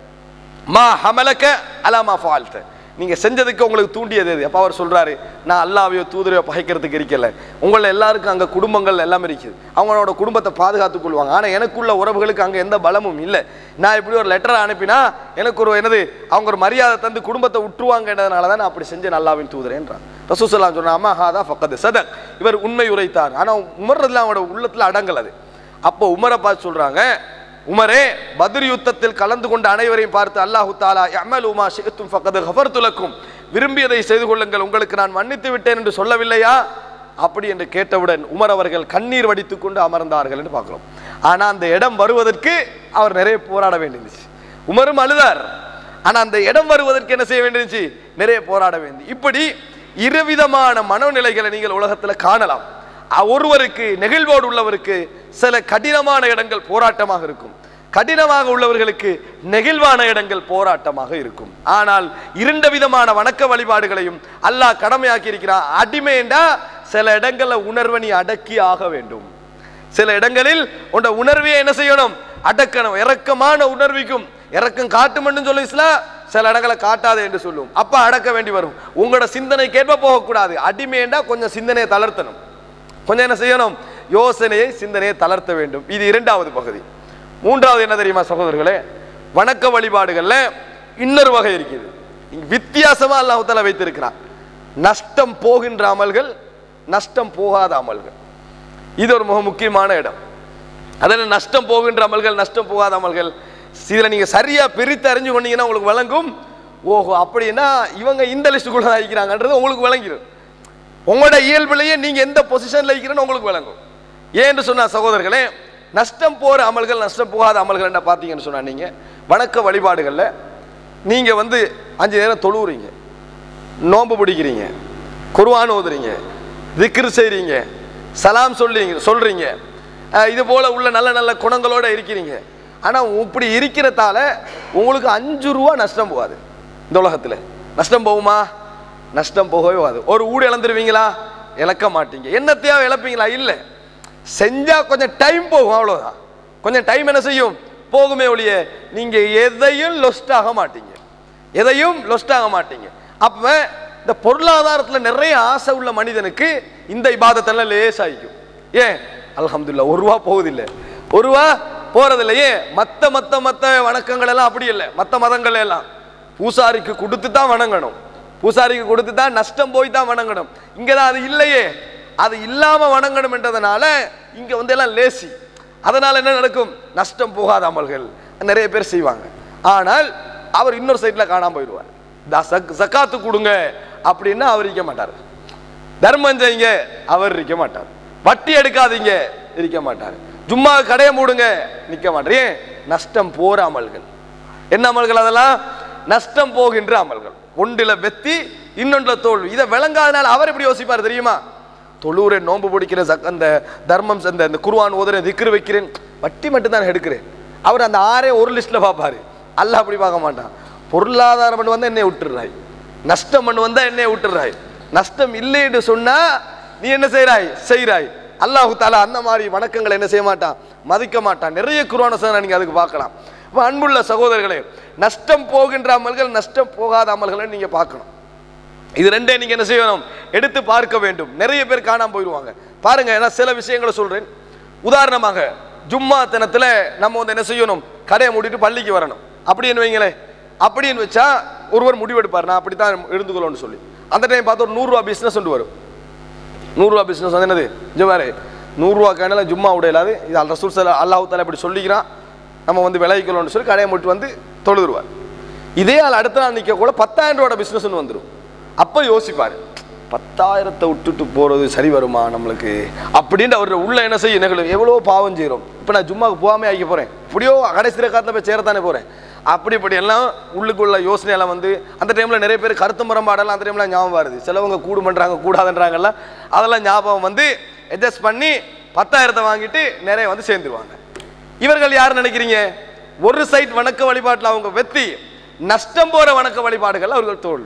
மா ஹமலக்க அலாமா ஃபால்த்த நீங்க செஞ்சதுக்கு உங்களுக்கு தூண்டியது எது அப்ப அவர் சொல்றாரு நான் அல்லாவையோ தூதரையோ பகைக்கிறதுக்கு இருக்கல உங்கள எல்லாருக்கும் அங்க குடும்பங்கள் எல்லாம் இருக்குது அவங்களோட குடும்பத்தை பாதுகாத்துக் கொள்வாங்க ஆனா எனக்குள்ள உறவுகளுக்கு அங்க எந்த பலமும் இல்லை நான் இப்படி ஒரு லெட்டரை அனுப்பினா எனக்கு ஒரு என்னது அவங்க ஒரு மரியாதை தந்து குடும்பத்தை விட்டுருவாங்கன்றதுனால தான் நான் அப்படி செஞ்சேன் அல்லாவின் தூதரேன்றான் ரசூசல்லாம் சொன்னா அம்மா ஹாதா ஃபக்கது சதக் இவர் உண்மை உரைத்தார் ஆனா உமர்றதுல அவனோட உள்ளத்துல அடங்கல் அது அப்போ உமரை பார்த்து சொல்றாங்க உமரே பத்ர் யுத்தத்தில் கலந்து கொண்ட அனைவரையும் பார்த்து அல்லாஹு தாலா யமல் உமா ஷித்தும் ஃபக்கது கஃபர்துலக்கும் விரும்பியதை செய்து கொள்ளுங்கள் உங்களுக்கு நான் மன்னித்து விட்டேன் என்று சொல்லவில்லையா அப்படி என்று கேட்டவுடன் உமர் அவர்கள் கண்ணீர் வடித்துக் கொண்டு அமர்ந்தார்கள் என்று பார்க்கிறோம் ஆனா அந்த இடம் வருவதற்கு அவர் நிறைய போராட வேண்டியிருந்துச்சு உமரும் அழுதார் ஆனா அந்த இடம் வருவதற்கு என்ன செய்ய வேண்டியிருந்துச்சு நிறைய போராட வேண்டி இப்படி இருவிதமான மனோநிலைகளை நீங்கள் உலகத்துல காணலாம் அ- ஒருவருக்கு நெகிழ்வோடு உள்ளவருக்கு சில கடினமான இடங்கள் போராட்டமாக இருக்கும் கடினமாக உள்ளவர்களுக்கு நெகிழ்வான இடங்கள் போராட்டமாக இருக்கும் ஆனால் இரண்டு விதமான வணக்க வழிபாடுகளையும் அல்லாஹ் கடமையாக்கி இருக்கிறான் அடிமைண்டா சில இடங்கள்ல உணர்வை நீ அடக்கி ஆக வேண்டும் சில இடங்களில் உண்ட உணர்வையை என்ன செய்யணும் அடக்கணும் இறக்கமான உணர்விக்கும் இறக்கம் காட்டுமென்னு சொல்லி இஸ்லாம் சில இடங்களை காட்டாது என்று சொல்லுவோம் அப்ப அடக்க வேண்டி வரும் உங்களோட சிந்தனைக்கேற்ப போகக்கூடாது அடிமையண்டா கொஞ்சம் சிந்தனையை தளர்த்தணும் கொஞ்சம் என்ன செய்யணும் யோசனையை சிந்தனையை தளர்த்த வேண்டும் இது இரண்டாவது பகுதி மூன்றாவது என்ன தெரியுமா சகோதரர்களே வணக்க வழிபாடுகள்ல இன்னொரு வகை இருக்குது இங்க வித்தியாசமா அல்லாஹ் தஆலா வைத்திருக்கிறான் நஷ்டம் போகின்ற அமல்கள் நஷ்டம் போகாத அமல்கள் இது ஒரு மிக முக்கியமான இடம் அதில் நஷ்டம் போகின்ற அமல்கள் நஷ்டம் போகாத அமல்கள் இதில் நீங்கள் சரியாக பிரித்து அறிஞ்சு கொண்டீங்கன்னா உங்களுக்கு விளங்கும் ஓஹோ அப்படின்னா இவங்க இந்த லிஸ்ட்டுக்குள்ள தான் இருக்கிறாங்கன்றது உங்களுக்கு விளங்கிடும் உங்களோட இயல்பிலேயே நீங்கள் எந்த பொசிஷனில் இருக்கிறன்னு உங்களுக்கு விளங்கும் ஏன்னு சொன்ன சகோதரர்களே நஷ்டம் போகிற அமல்கள் நஷ்டம் போகாத அமல்கள் என்ன பார்த்தீங்கன்னு சொன்னா நீங்கள் வணக்க வழிபாடுகளில் நீங்கள் வந்து அஞ்சு நேரம் தொழுவுறீங்க நோன்பு பிடிக்கிறீங்க குர்ஆன் ஓதுறீங்க திக்ரு செய்றீங்க சலாம் சொல்றீங்க சொல்றீங்க அஹ் இது போல உள்ள நல்ல நல்ல குணங்களோட இருக்கிறீங்க ஆனா இப்படி இருக்கிறதால உங்களுக்கு அஞ்சு ரூபா நஷ்டம் போகாது இந்த உலகத்துல நஷ்டம் போகுமா நஷ்டம் போகவே போகாது ஒரு ஊடு இழந்துருவீங்களா இழக்க மாட்டீங்க என்னத்தையா இழப்பீங்களா இல்லை செஞ்சா கொஞ்சம் டைம் போகும் அவ்வளவுதான் கொஞ்சம் டைம் என்ன செய்யும் போகுமே ஒழிய நீங்க எதையும் லொஸ்ட் ஆக மாட்டீங்க எதையும் லொஸ்ட் ஆக மாட்டீங்க அப்ப இந்த பொருளாதாரத்துல நிறைய ஆசை உள்ள மனிதனுக்கு இந்த இபாதத்தெல்லாம் லேசாயிக்கும் ஏன் அல்ஹம்துலில்லாஹ் ஒரு ரூபா போகுதில்லை ஒரு ரூபா போறதில்லை ஏன் மத்த மத்த மத்த வணக்கங்கள் எல்லாம் அப்படி இல்லை மத்த மதங்கள் எல்லாம் பூசாரிக்கு கொடுத்து தான் வணங்கணும் பூசாரிக்கு கொடுத்து தான் நஷ்டம் போய் தான் வணங்கணும் இங்க தான் அது இல்லையே அது இல்லாம வணங்கணும் என்றதுனால இங்க வந்து எல்லாம் லேசி அதனால என்ன நடக்கும் நஷ்டம் போகாத அமல்கள் நிறைய பேர் செய்வாங்க ஆனால் அவர் இன்னொரு சைட்ல காணாம போயிடுவார் த- சக்- சக்காத்து கொடுங்க அப்படின்னா அவர் இருக்க மாட்டார் தர்மம் செய்யுங்க அவர் இருக்க மாட்டார் வட்டி எடுக்காதீங்க இருக்க மாட்டார் சும்மா கடையை மூடுங்க நிக்க மாட்டார் ஏன் நஷ்டம் போற அமல்கள் என்ன அமல்கள் அதெல்லாம் நஷ்டம் போகின்ற அமல்கள் ஒன்றுல வெத்தி இன்னொன்றுல தோல்வி இதை விளங்காதனால அவர் எப்படி யோசிப்பார் தெரியுமா தொழுவுரை நோன்பு பிடிக்கிற சக்- அந்த தர்மம் அந்த அந்த குருவான் ஓதுறேன் திக்ரு வைக்கிறேன் வட்டி மட்டும் தான் எடுக்கிறேன் அவர் அந்த ஆறே ஒரு லிஸ்ட்ல பார்ப்பாரு அல்லாஹ் அப்படி பார்க்க மாட்டான் பொருளாதாரம் பண்ணு வந்தா என்னை விட்டுறாய் நஷ்டம் பண்ணு வந்தா என்னை விட்டுறாய் நஷ்டம் இல்லைன்னு சொன்னா நீ என்ன செய்றாய் செய்றாய் அல்லாஹு தாலா அந்த மாதிரி வணக்கங்களை என்ன செய்ய மாட்டான் மதிக்க மாட்டான் நிறைய குருவான சார் நீங்க அதுக்கு பார்க்கலாம் அப்ப அன்புள்ள சகோதரர்களே நஷ்டம் போகின்ற அமல்கள் நஷ்டம் போகாத அமல்களை நீங்க பார்க்கணும் இது ரெண்டே நீங்க என்ன செய்யணும் எடுத்து பார்க்க வேண்டும் நிறைய பேர் காணாம போயிடுவாங்க பாருங்க நான் சில விஷயங்களை சொல்றேன் உதாரணமாக ஜும்மா தினத்துல நம்ம வந்து என்ன செய்யணும் கடையை மூடிட்டு பள்ளிக்கு வரணும் அப்படின்னு வைங்களேன் அப்படின்னு வச்சா ஒருவர் முடிவெடுப்பார் நான் அப்படித்தான் இருந்துக்கணும்னு சொல்லி அந்த டைம் பார்த்து ஒரு நூறுரூவா பிஸ்னஸ் ஒன்று வரும் நூறுரூவா பிஸ்னஸ் வந்து என்னது ஜுவாரு நூறுரூவா கணல ஜும்மா விடையிலாது இது அல்ல ரசூல் சல்லா அல்லாஹ் தாலா இப்படி சொல்லிக்கிறான் நம்ம வந்து விளைவிக்கணும்னு சொல்லி கடையை மூட்டு வந்து தொழுதுருவார் இதே ஆள் அடுத்த நாள் நிற்க கூட பத்தாயிரம் ரூபாயோட பிஸ்னஸ்னு வந்துடும் அப்போ யோசிப்பார் பத்தாயிரத்தை விட்டுட்டு போகிறது சரி வருமா நம்மளுக்கு அப்படின்ட்டு அவர் உள்ள என்ன செய்யும் நிகழும் எவ்வளோ பாவம் செய்கிறோம் இப்போ நான் ஜும்மாவுக்கு போகாமே ஆகி போகிறேன் இப்படியோ கடைசி காலத்தில் போய் சேரத்தானே போகிறேன் அப்படி இப்படி எல்லாம் உள்ளுக்குள்ள யோசனையெல்லாம் வந்து அந்த டைமில் நிறைய பேர் கருத்து முரம்பாடெல்லாம் அந்த டைமில் ஞாபகம் வருது சிலவங்க கூடு பண்ணுறாங்க கூடாதுன்றாங்கல்ல அதெல்லாம் ஞாபகம் வந்து அட்ஜஸ்ட் பண்ணி பத்தாயிரத்தை வாங்கிட்டு நிறைய வந்து சேர்ந்துருவாங்க இவர்கள் யார் நினைக்கிறீங்க ஒரு சைட் வணக்க வழிபாட்டில் அவங்க வெற்றி நஷ்டம் போற வணக்க வழிபாடுகள் அவர்கள் தோல்வி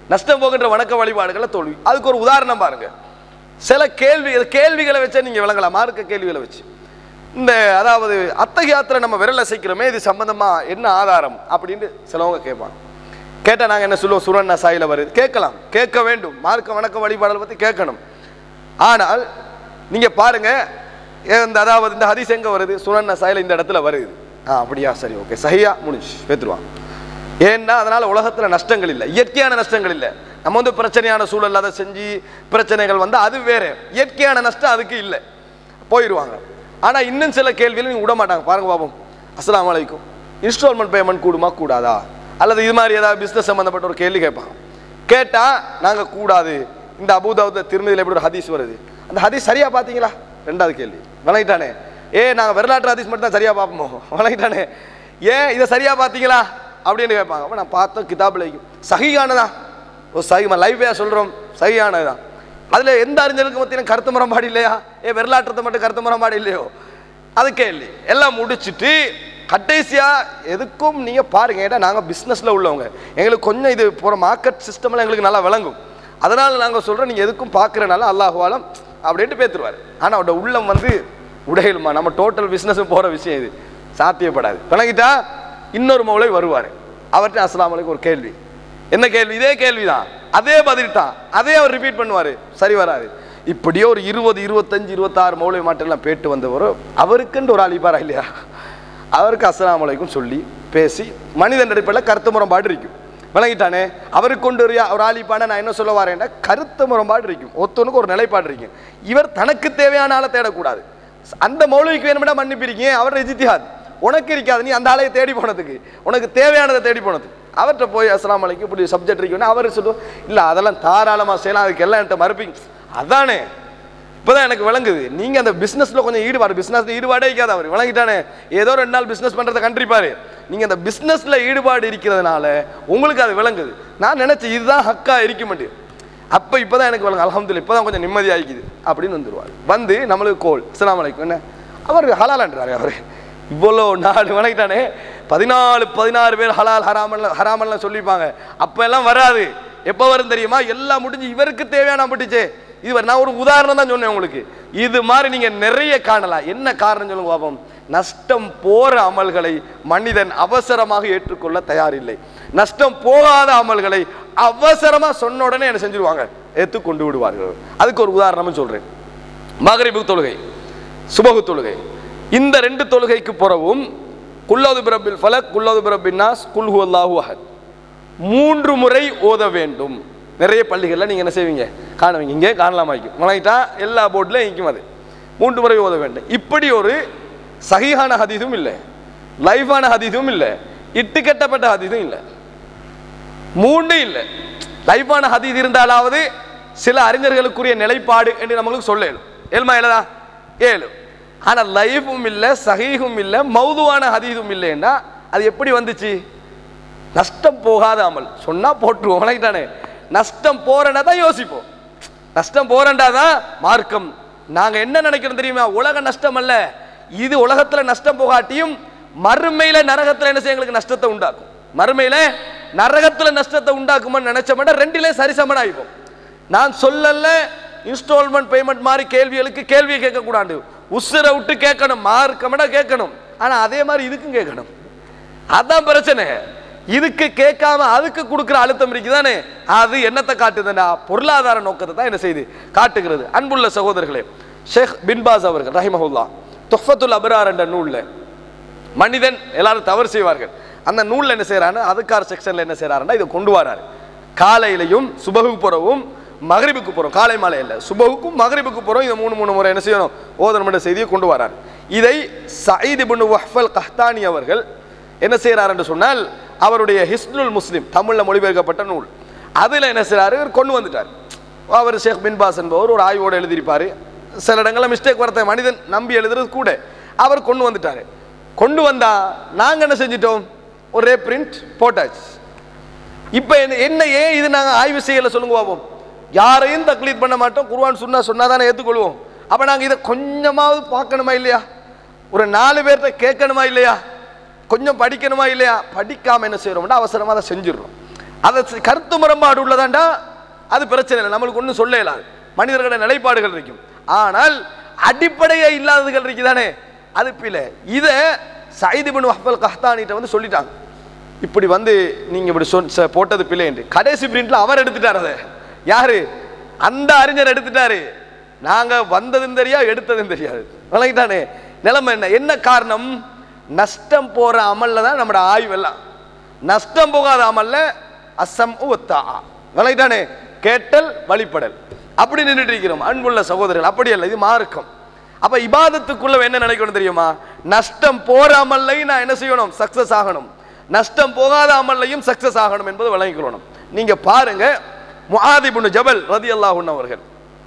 நஷ்டம் போகின்ற வணக்க வழிபாடுகளை தோல்வி அதுக்கு ஒரு உதாரணம் பாருங்க சில கேள்வி கேள்விகளை வச்சே நீங்க விளங்கலாம் மார்க்க கேள்விகளை வச்சு இந்த அதாவது அத்தகையாத்திர நம்ம விரல் அசைக்கிறோமே இது சம்பந்தமா என்ன ஆதாரம் அப்படின்னு சிலவங்க கேட்பாங்க கேட்டால் நாங்கள் என்ன சொல்லுவோம் சுரண்ணா சாயில வருது கேட்கலாம் கேட்க வேண்டும் மார்க்க வணக்க வழிபாடுகளை பற்றி கேட்கணும் ஆனால் நீங்க பாருங்க இந்த அதாவது இந்த ஹதீஸ் எங்க வருது சுரண்ணா சாயில இந்த இடத்துல வருது ஆ அப்படியா சரி ஓகே சஹியா முடிஞ்சு பேத்துருவாங்க ஏன்னா அதனால உலகத்துல நஷ்டங்கள் இல்லை இயற்கையான நஷ்டங்கள் இல்லை நம்ம வந்து பிரச்சனையான சூழல் அதை செஞ்சு பிரச்சனைகள் வந்து அது வேற இயற்கையான நஷ்டம் அதுக்கு இல்லை போயிடுவாங்க ஆனா இன்னும் சில கேள்விகள் நீங்க விட மாட்டாங்க பாருங்க பாப்போம் அஸ்ஸலாமு அலைக்கும் இன்ஸ்டால்மெண்ட் பேமெண்ட் கூடுமா கூடாதா அல்லது இது மாதிரி ஏதாவது பிசினஸ் சம்பந்தப்பட்ட ஒரு கேள்வி கேட்பாங்க கேட்டா நாங்க கூடாது இந்த அபூதாவுத திருமதியில் எப்படி ஒரு ஹதீஸ் வருது அந்த ஹதீஸ் சரியா பாத்தீங்களா ரெண்டாவது கேள்வி வணங்கிட்டானே ஏ நாங்க வரலாற்று ஹதீஸ் மட்டும் தான் சரியா பார்ப்போம் வணங்கிட்டானே ஏன் இதை சரியா பாத்தீங்களா அப்படின்னு கேட்பாங்க அப்ப நான் பார்த்தோம் கிதாபில் சகியானதா ஒரு சகிமா லைவ்யா சொல்றோம் சகியானதுதான் அதுல எந்த அறிஞருக்கு மத்தியும் கருத்து முரண்பாடு இல்லையா ஏ வரலாற்றத்தை மட்டும் கருத்து முரண்பாடு இல்லையோ அது கேள்வி எல்லாம் முடிச்சிட்டு கடைசியா எதுக்கும் நீங்க பாருங்க ஏன்னா நாங்க பிசினஸ்ல உள்ளவங்க எங்களுக்கு கொஞ்சம் இது போற மார்க்கெட் சிஸ்டம்ல எங்களுக்கு நல்லா விளங்கும் அதனால நாங்க சொல்றோம் நீங்க எதுக்கும் பார்க்கறனால அல்லாஹுவாலம் அப்படின்ட்டு பேத்துருவாரு ஆனா அவரோட உள்ளம் வந்து உடையலுமா நம்ம டோட்டல் பிசினஸும் போற விஷயம் இது சாத்தியப்படாது விளங்கிட்டா இன்னொரு மௌலை வருவாரு அவர்கிட்ட அஸ்ஸலாமு அலைக்கும் ஒரு கேள்வி என்ன கேள்வி இதே கேள்விதான் அதே பதில் தான் அதே அவர் ரிப்பீட் பண்ணுவாரு சரி வராது இப்படியே ஒரு இருபது இருபத்தஞ்சு இருபத்தாறு மௌலை மாட்டெல்லாம் பேட்டு வந்தவர் அவருக்குன்னு ஒரு அழிப்பாரா இல்லையா அவருக்கு அஸ்ஸலாமு அலைக்கும் சொல்லி பேசி மனிதன் அடிப்படையில் கருத்து முரண்பாடு இருக்கும் விளங்கிட்டானே அவருக்கு கொண்டு ஒரு ஒரு ஆளிப்பான நான் என்ன சொல்ல வரேன்னா கருத்து முரண்பாடு இருக்கும் ஒருத்தனுக்கு ஒரு நிலைப்பாடு இருக்கும் இவர் தனக்கு தேவையான ஆளை தேடக்கூடாது அந்த மௌலவிக்கு வேணும்னா மன்னிப்பிருக்கீங்க அவர் இஜித்திஹாத் உனக்கு இருக்காது நீ அந்த ஆளையை தேடி போனதுக்கு உனக்கு தேவையானதை தேடி போனது அவர்கிட்ட போய் அஸ்லாம் அலைக்கும் இப்படி சப்ஜெக்ட் இருக்குன்னா அவர் சொல்லுவோம் இல்லை அதெல்லாம் தாராளமாக செய்யலாம் அதுக்கு எல்லாம் என்கிட்ட மறுப்பீங்க அதானே இப்போதான் எனக்கு விளங்குது நீங்க அந்த பிசினஸ்ல கொஞ்சம் ஈடுபாடு பிசினஸ்ல ஈடுபாடே இருக்காது அவர் விளங்கிட்டானே ஏதோ ரெண்டு நாள் பிசினஸ் பண்றதை கண்டிப்பாரு நீங்க அந்த பிசினஸ்ல ஈடுபாடு இருக்கிறதுனால உங்களுக்கு அது விளங்குது நான் நினைச்சேன் இதுதான் ஹக்கா இருக்க மாட்டேன் அப்ப இப்பதான் எனக்கு விளங்கு அல்ஹம்துலில்லாஹ் இப்பதான் கொஞ்சம் நிம்மதியாகிக்குது அப்படின்னு வந்துருவார் வந்து நம்மளுக்கு கோல் அஸ்ஸலாமு அலைக்கும் என்ன அவர் ஹலாலான்றாரு அவரு இவ்வளோ நாலு வணங்கிட்டானே பதினாலு பதினாறு பேர் ஹலால் ஹராமல் ஹராமல்லாம் சொல்லிப்பாங்க அப்ப எல்லாம் வராது எப்போ வரும் தெரியுமா எல்லாம் முடிஞ்சு இவருக்கு தேவையான பட்டுச்சே இது வரை- நான் ஒரு உதாரணம் தான் சொன்னேன் உங்களுக்கு இது மாதிரி நீங்க நிறைய காணலாம் என்ன காரணம் சொல்லுங்க பாப்போம் நஷ்டம் போற அமல்களை மனிதன் அவசரமாக ஏற்றுக்கொள்ள தயாரில்லை நஷ்டம் போகாத அமல்களை அவசரமா சொன்ன உடனே என்ன செஞ்சிருவாங்க ஏத்து கொண்டு விடுவார்கள் அதுக்கு ஒரு உதாரணமும் சொல்றேன் மகரிபு தொழுகை சுபகு தொழுகை இந்த ரெண்டு தொழுகைக்கு புறவும் குல்லது பிரபில் ஃபலக் குல்லது பிரபின் நாஸ் குல்ஹு அல்லாஹு அஹத் மூன்று முறை ஓத வேண்டும் நிறைய பள்ளிகளில் நீங்கள் என்ன செய்வீங்க காணுவீங்க இங்கே காணலாமாய்க்கும் வணங்கிட்டா எல்லா போர்ட்லையும் இங்கும் அது மூன்று முறை ஓத வேண்டும் இப்படி ஒரு சகிஹான ஹதீதும் இல்லை லைஃபான ஹதீதும் இல்லை இட்டு கட்டப்பட்ட ஹதீதும் இல்லை மூன்று இல்லை லைஃபான ஹதீஸ் இருந்தாலாவது சில அறிஞர்களுக்குரிய நிலைப்பாடு என்று நம்மளுக்கு சொல்ல இயலும் ஏழுமா ஏழுதா ஏழு ஆனா லைஃபும் இல்லை சஹீஹும் இல்லை மௌதுவான ஹதீதும் இல்லைன்னா அது எப்படி வந்துச்சு நஷ்டம் போகாத அமல் சொன்னா போட்டுருவோம் வணங்கிட்டானே நஷ்டம் போறேன்னா தான் யோசிப்போம் நஷ்டம் போறேன்டா தான் மார்க்கம் நாங்க என்ன நினைக்கிறோம் தெரியுமா உலக நஷ்டம் அல்ல இது உலகத்துல நஷ்டம் போகாட்டியும் மறுமையில நரகத்துல என்ன செய்ய எங்களுக்கு நஷ்டத்தை உண்டாக்கும் மறுமையில நரகத்துல நஷ்டத்தை உண்டாக்கும்னு நினைச்ச மாட்டா ரெண்டிலே சரிசமன் ஆயிப்போம் நான் சொல்லல இன்ஸ்டால்மெண்ட் பேமெண்ட் மாதிரி கேள்விகளுக்கு கேள்வியை கேட்கக்கூடாது உசுரை விட்டு கேட்கணும் மார்க்கமடா கேட்கணும் ஆனா அதே மாதிரி இதுக்கும் கேட்கணும் அதான் பிரச்சனை இதுக்கு கேட்காம அதுக்கு கொடுக்குற அழுத்தம் இருக்குதானே அது என்னத்தை காட்டுதுன்னா பொருளாதார நோக்கத்தை தான் என்ன செய்யுது காட்டுகிறது அன்புள்ள சகோதரர்களே ஷேக் பின்பாஸ் அவர்கள் ரஹிமஹுல்லா தொஃபத்துல் அபரார் என்ற நூல்ல மனிதன் எல்லாரும் தவறு செய்வார்கள் அந்த நூல்ல என்ன செய்யறாரு அதுக்கார் செக்ஷன்ல என்ன செய்யறாருன்னா இதை கொண்டு வராரு காலையிலையும் சுபகுக்கு புறவும் மகரிபுக்கு போறோம் காலை மாலை இல்லை சுபகுக்கும் மகரிபுக்கு போறோம் இதை மூணு மூணு முறை என்ன செய்யணும் ஓதனம் என்ற செய்தியை கொண்டு வரார் இதை சயீத் இப்னு வஹ்ஃபல் கஹ்தானி அவர்கள் என்ன செய்யறார் என்று சொன்னால் அவருடைய ஹிஸ்னுல் முஸ்லிம் தமிழ்ல மொழிபெயர்க்கப்பட்ட நூல் அதுல என்ன செய்யறாரு இவர் கொண்டு வந்துட்டார் அவர் ஷேக் பின் பாஸ் என்பவர் ஒரு ஆய்வோடு எழுதியிருப்பாரு சில இடங்களில் மிஸ்டேக் வரத மனிதன் நம்பி எழுதுறது கூட அவர் கொண்டு வந்துட்டாரு கொண்டு வந்தா நாங்க என்ன செஞ்சிட்டோம் ஒரே பிரிண்ட் போட்டாச்சு இப்போ என்ன என்ன ஏன் இது நாங்க ஆய்வு செய்யல சொல்லுங்க பாப்போம் யாரையும் தக்லீத் பண்ண மாட்டோம் குர்ஆன் சொன்னா சொன்னா தானே ஏற்றுக்கொள்வோம் அப்ப நாங்க இதை கொஞ்சமாவது பார்க்கணுமா இல்லையா ஒரு நாலு பேர்த்த கேட்கணுமா இல்லையா கொஞ்சம் படிக்கணுமா இல்லையா படிக்காம என்ன செய்யறோம்னா அவசரமா அதை செஞ்சிடுறோம் அதை சி- கருத்து முரண்பாடு உள்ளதாண்டா அது பிரச்சனை இல்லை நம்மளுக்கு ஒன்றும் சொல்ல இயலாது மனிதர்களோட நிலைப்பாடுகள் இருக்கும் ஆனால் அடிப்படையே இல்லாததுகள் இருக்குதானே அது பிள்ளை இதை சைது பின் வஹ்பல் கஹ்தானிட்ட வந்து சொல்லிட்டாங்க இப்படி வந்து நீங்க இப்படி சொல் ச- போட்டது பிள்ளை என்று கடைசி பிரிண்ட்ல அவர் எடுத்துட்டார் அதை யாரு அந்த அறிஞர் எடுத்துட்டாரு நாங்க வந்ததும் தெரியா எடுத்ததும் தெரியாது விளங்கிட்டானே நிலைமை என்ன என்ன காரணம் நஷ்டம் போற அமல்ல தான் நம்மட ஆய்வெல்லாம் நஷ்டம் போகாத அமல்ல அசம் உத்தா விளங்கிட்டானே கேட்டல் வழிபடல் அப்படி நின்றுட்டு இருக்கிறோம் அன்புள்ள சகோதரர்கள் அப்படி அல்ல இது மார்க்கம் அப்ப இபாதத்துக்குள்ள என்ன நினைக்கணும் தெரியுமா நஷ்டம் போற அமல்லையும் நான் என்ன செய்யணும் சக்சஸ் ஆகணும் நஷ்டம் போகாத அமல்லையும் சக்சஸ் ஆகணும் என்பது விளங்கிக்கொள்ளணும் நீங்க பாருங்க முஆதிபுன் ஜபல் ரதியல்லாஹு அவர்கள்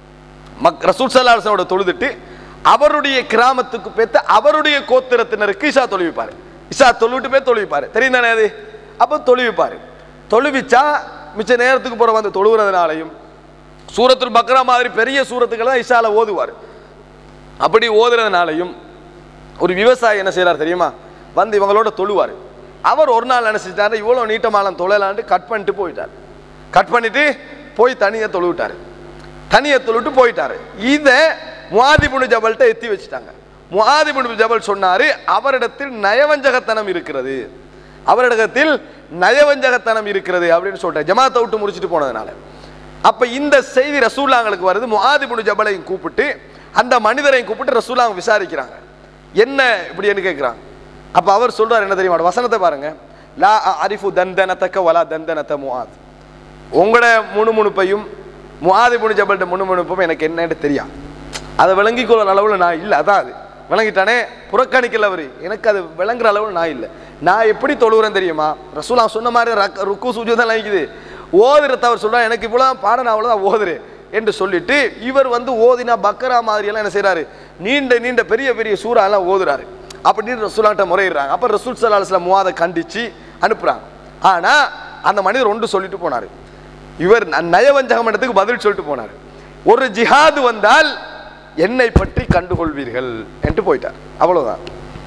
மக் ரசூல் சல்லாஹோட தொழுதுட்டு அவருடைய கிராமத்துக்கு பேத்த அவருடைய கோத்திரத்தினருக்கு இஷா தொழுவிப்பாரு இஷா தொழுவிட்டு போய் தொழுவிப்பாரு தெரியும் தானே அது அப்போ தொழுவிப்பாரு தொழுவிச்சா மிச்ச நேரத்துக்கு போற வந்து தொழுகிறதுனாலையும் சூரத்துல் பக்ரா மாதிரி பெரிய சூரத்துக்களை தான் இஷால ஓதுவார் அப்படி ஓதுறதுனாலையும் ஒரு விவசாயி என்ன செய்றார் தெரியுமா வந்து இவங்களோட தொழுவார் அவர் ஒரு நாள் நினைச்சிட்டாரு இவ்வளோ நீட்டமாலம் தொழலான்ட்டு கட் பண்ணிட்டு போயிட்டார் கட் பண்ணிட்டு போய் தனியாக தொழுவிட்டாரு தனியை தொழுவிட்டு போயிட்டாரு இதை முவாதிபுனு ஜபல்கிட்ட எத்தி வச்சுட்டாங்க முவாதிபுனு ஜபல் சொன்னாரு அவரிடத்தில் நயவஞ்சகத்தனம் இருக்கிறது அவரிடத்தில் நயவஞ்சகத்தனம் இருக்கிறது அப்படின்னு சொல்லிட்டார் ஜமாத்தை விட்டு முடிச்சுட்டு போனதுனால அப்ப இந்த செய்தி ரசூல்லாங்களுக்கு வருது முஆதிபுனு ஜபலையும் கூப்பிட்டு அந்த மனிதரையும் கூப்பிட்டு ரசூலாங்க விசாரிக்கிறாங்க என்ன இப்படின்னு கேட்குறாங்க அப்ப அவர் சொல்றாரு என்ன தெரியுமா வசனத்தை பாருங்க லா அரிஃபு தந்தனத்தக்க வலா தந்தனத்த முஆத் உங்களோட முணுமுணுப்பையும் முஆதிபுனு ஜபல்கிட்ட முணுமுணுப்பும் எனக்கு என்னன்னு தெரியும் அதை விளங்கிக் கொள்ளுற அளவில் நான் இல்லை அதான் அது விளங்கிட்டானே புறக்கணிக்கல அவரு எனக்கு அது விளங்குற அளவில் நான் இல்லை நான் எப்படி தொழுகிறேன் தெரியுமா ரசூலா சொன்ன மாதிரி ரக்- ருக்கு சூஜி தான் நினைக்குது ஓதுறத அவர் சொல்றா எனக்கு இவ்வளோ பாடம் நான் அவ்வளோதான் ஓதுறேன் என்று சொல்லிட்டு இவர் வந்து ஓதினா பக்கரா மாதிரியெல்லாம் என்ன செய்றாரு நீண்ட நீண்ட பெரிய பெரிய சூறா எல்லாம் ஓதுறாரு அப்படின்னு ரசூலாட்ட முறையிடுறாங்க அப்போ ரசூல் சல்லா அலுவலாம் முவாதை கண்டிச்சு அனுப்புறாங்க ஆனா அந்த மனிதர் ஒன்று சொல்லிட்டு போனாரு இவர் ந- நயவஞ்சகம் இடத்துக்கு பதில் சொல்லிட்டு போனார் ஒரு ஜிஹாது வந்தால் என்னை பற்றி கண்டுகொள்வீர்கள் என்று போயிட்டார் அவ்வளவுதான்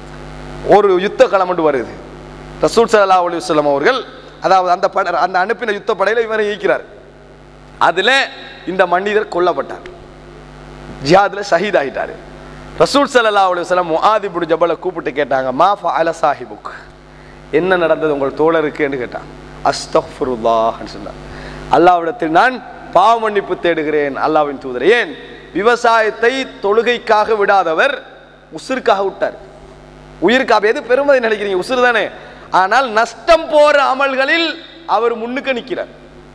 ஒரு யுத்த களம் ஒன்று வருது ரசூல் சல்லா அலி வல்லம் அவர்கள் அதாவது அந்த பட அந்த அனுப்பின யுத்த படையில இவரை ஈக்கிறார் அதுல இந்த மனிதர் கொல்லப்பட்டார் ஜிஹாதுல ஷஹீத் ஆகிட்டாரு ரசூல் சல்லா அலி வல்லம் முஆதிபுடு ஜபலை கூப்பிட்டு கேட்டாங்க மா ஃபஅல சாஹிபுக் என்ன நடந்தது உங்கள் தோழருக்குன்னு கேட்டான் அஸ்தஃபிருல்லாஹ்னு சொன்னார் அல்லாவிடத்தில் நான் பாவ மன்னிப்பு தேடுகிறேன் அல்லாவின் தூதர் ஏன் விவசாயத்தை தொழுகைக்காக விடாதவர் உசிருக்காக விட்டார் உயிருக்காக எது பெருமதி நினைக்கிறீங்க உசுறு தானே ஆனால் நஷ்டம் போற அமல்களில் அவர் முன்னுக்கு நிற்கிறார்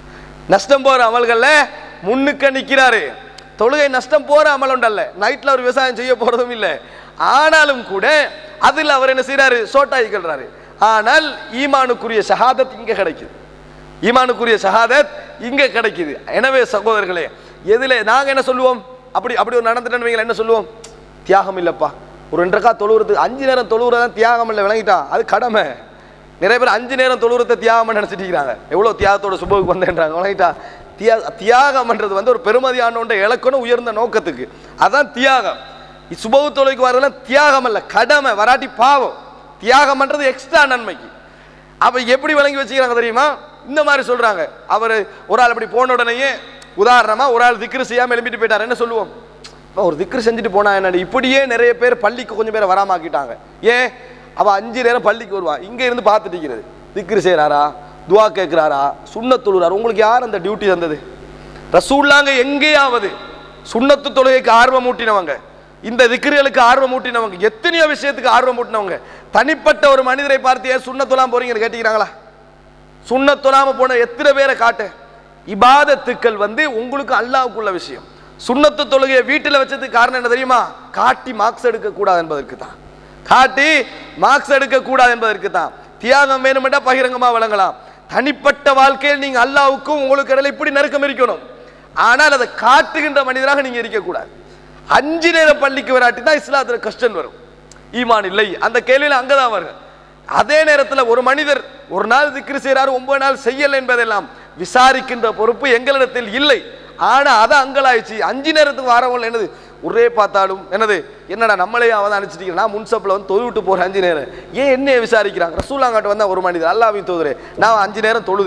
நஷ்டம் போற அமல்கள்ல முன்னுக்க நிக்கிறாரு தொழுகை நஷ்டம் போற அமல் உண்டல்ல நைட்ல அவர் விவசாயம் செய்ய போறதும் இல்லை ஆனாலும் கூட அதில் அவர் என்ன செய்றாரு சோட்டாயிக்கிறாரு ஆனால் ஈமானுக்குரிய ஷஹாதத் இங்க கிடைக்குது ஈமானுக்குரிய ஷஹாதத் இங்க கிடைக்குது எனவே சகோதரர்களே எதுல நாங்க என்ன சொல்லுவோம் அப்படி அப்படி ஒரு நடந்துட்டேன்னு வைங்களேன், என்ன சொல்லுவோம் தியாகம் இல்லப்பா ஒரு ரெண்டரைக்கா தொழுவுறது அஞ்சு நேரம் தொழுவுறதான் தியாகம் இல்லை விளங்கிட்டா அது கடமை நிறைய பேர் அஞ்சு நேரம் தொழுவுறத தியாகம் நினைச்சிட்டு இருக்கிறாங்க எவ்வளவு தியாகத்தோட சுபவுக்கு வந்தேன்றாங்க விளங்கிட்டா தியா தியாகம்ன்றது வந்து ஒரு பெருமதியான ஒன்றை இழக்கணும் உயர்ந்த நோக்கத்துக்கு அதான் தியாகம் சுபவு தொழுகைக்கு வரதெல்லாம் தியாகம் அல்ல கடமை வராட்டி பாவம் தியாகம்ன்றது எக்ஸ்ட்ரா நன்மைக்கு அப்ப எப்படி விளங்கி வச்சுக்கிறாங்க தெரியுமா இந்த மாதிரி சொல்றாங்க அவர் ஒரு ஆள் அப்படி போன உடனேயே உதாரணமா ஒரு ஆள் திக்ரு செய்யாம எழுப்பிட்டு போயிட்டார் என்ன சொல்லுவோம் இப்போ ஒரு திக்ரு செஞ்சுட்டு போனா என்ன இப்படியே நிறைய பேர் பள்ளிக்கு கொஞ்சம் பேரை வராமாக்கிட்டாங்க ஏன் அவ அஞ்சு நேரம் பள்ளிக்கு வருவான் இங்க இருந்து பார்த்துட்டு இருக்கிறது திக்ரு செய்றாரா துவா கேட்கிறாரா சுண்ணத் தொழுறாரு உங்களுக்கு யார் அந்த டியூட்டி தந்தது ரசூல்லாங்க எங்கேயாவது சுண்ணத்து தொழுகைக்கு ஆர்வம் ஊட்டினவங்க இந்த திக்ருகளுக்கு ஆர்வம் ஊட்டினவங்க எத்தனையோ விஷயத்துக்கு ஆர்வம் ஊட்டினவங்க தனிப்பட்ட ஒரு மனிதரை பார்த்து ஏன் சுண்ணத்துலாம் போறீங்கன்னு கேட்டீங்களாங்களா சுண்ணத்துலாம போன எத்தனை பேரை காட்டு இபாதத்துக்கள் வந்து உங்களுக்கு அல்லாவுக்குள்ள விஷயம் சுண்ணத்து தொழுகையை வீட்டில் வச்சதுக்கு காரணம் என்ன தெரியுமா காட்டி மார்க்ஸ் எடுக்க கூடாது என்பதற்கு தான் காட்டி மார்க்ஸ் எடுக்க கூடாது என்பதற்கு தான் தியாகம் வேணுமெண்டா பகிரங்கமா வழங்கலாம் தனிப்பட்ட வாழ்க்கையில் நீங்க அல்லாவுக்கும் உங்களுக்கு இடையில இப்படி நெருக்கம் இருக்கணும் ஆனால் அதை காட்டுகின்ற மனிதராக நீங்க இருக்கக்கூடாது அஞ்சு நேர பள்ளிக்கு வராட்டி தான் இஸ்லாத்துல கஷ்டம் வரும் ஈமான் இல்லை அந்த கேள்வியில அங்கதான் வரும் அதே நேரத்தில் ஒரு மனிதர் ஒரு நாள் திக்ரு செய்கிறார் ஒன்பது நாள் செய்யல என்பதெல்லாம் விசாரிக்கின்ற பொறுப்பு எங்களிடத்தில் இல்லை ஆனா அதை அங்கலாயிடுச்சு அஞ்சு நேரத்துக்கு வரவங்க என்னது ஒரே பார்த்தாலும் என்னது என்னடா நம்மளே அவன் அனுப்பிச்சிட்டு நான் முன்சப்பில் வந்து தொழுவிட்டு போறேன் அஞ்சு நேரம் ஏன் என்னைய விசாரிக்கிறாங்க ரசூலாங்காட்ட வந்தா ஒரு மனிதர் அல்லாவின் தோதுரே நான் அஞ்சு நேரம் தொழுது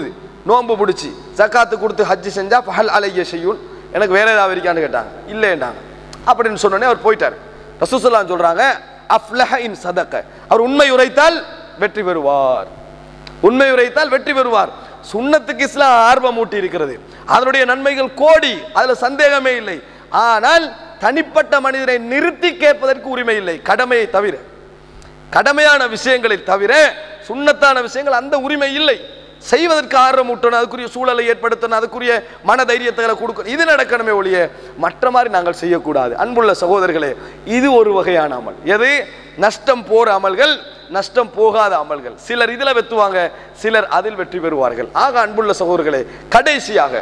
நோன்பு பிடிச்சி ஜக்காத்து கொடுத்து ஹஜ்ஜி செஞ்சா பஹல் அலைய செய்யும் எனக்கு வேற ஏதாவது இருக்கான்னு கேட்டாங்க இல்லைன்றாங்க அப்படின்னு சொன்னோடனே அவர் போயிட்டார் ரசூசல்லாம் சொல்றாங்க அஃப்லஹ இன் சதக்க அவர் உண்மை உரைத்தால் வெற்றி பெறுவார் உண்மை உரைத்தால் வெற்றி பெறுவார் சுன்னத்துக்கு இஸ்லாம் ஆர்வம் ஊட்டி இருக்கிறது அதனுடைய நன்மைகள் கோடி அதுல சந்தேகமே இல்லை ஆனால் தனிப்பட்ட மனிதனை நிறுத்தி கேட்பதற்கு உரிமை இல்லை கடமையை தவிர கடமையான விஷயங்களில் தவிர சுண்ணத்தான விஷயங்கள் அந்த உரிமை இல்லை செய்வதற்கு ஆர்வம் ஊட்டணும் அதுக்குரிய சூழலை ஏற்படுத்தணும் அதுக்குரிய மன தைரியத்தை கொடுக்கணும் இது நடக்கணுமே ஒழிய மற்ற மாதிரி நாங்கள் செய்யக்கூடாது அன்புள்ள சகோதரர்களே இது ஒரு வகையான அமல் எது நஷ்டம் போற அமல்கள் நஷ்டம் போகாத அமல்கள் சிலர் இதுல வெத்துவாங்க சிலர் அதில் வெற்றி பெறுவார்கள் ஆக அன்புள்ள சகோதரர்களே கடைசியாக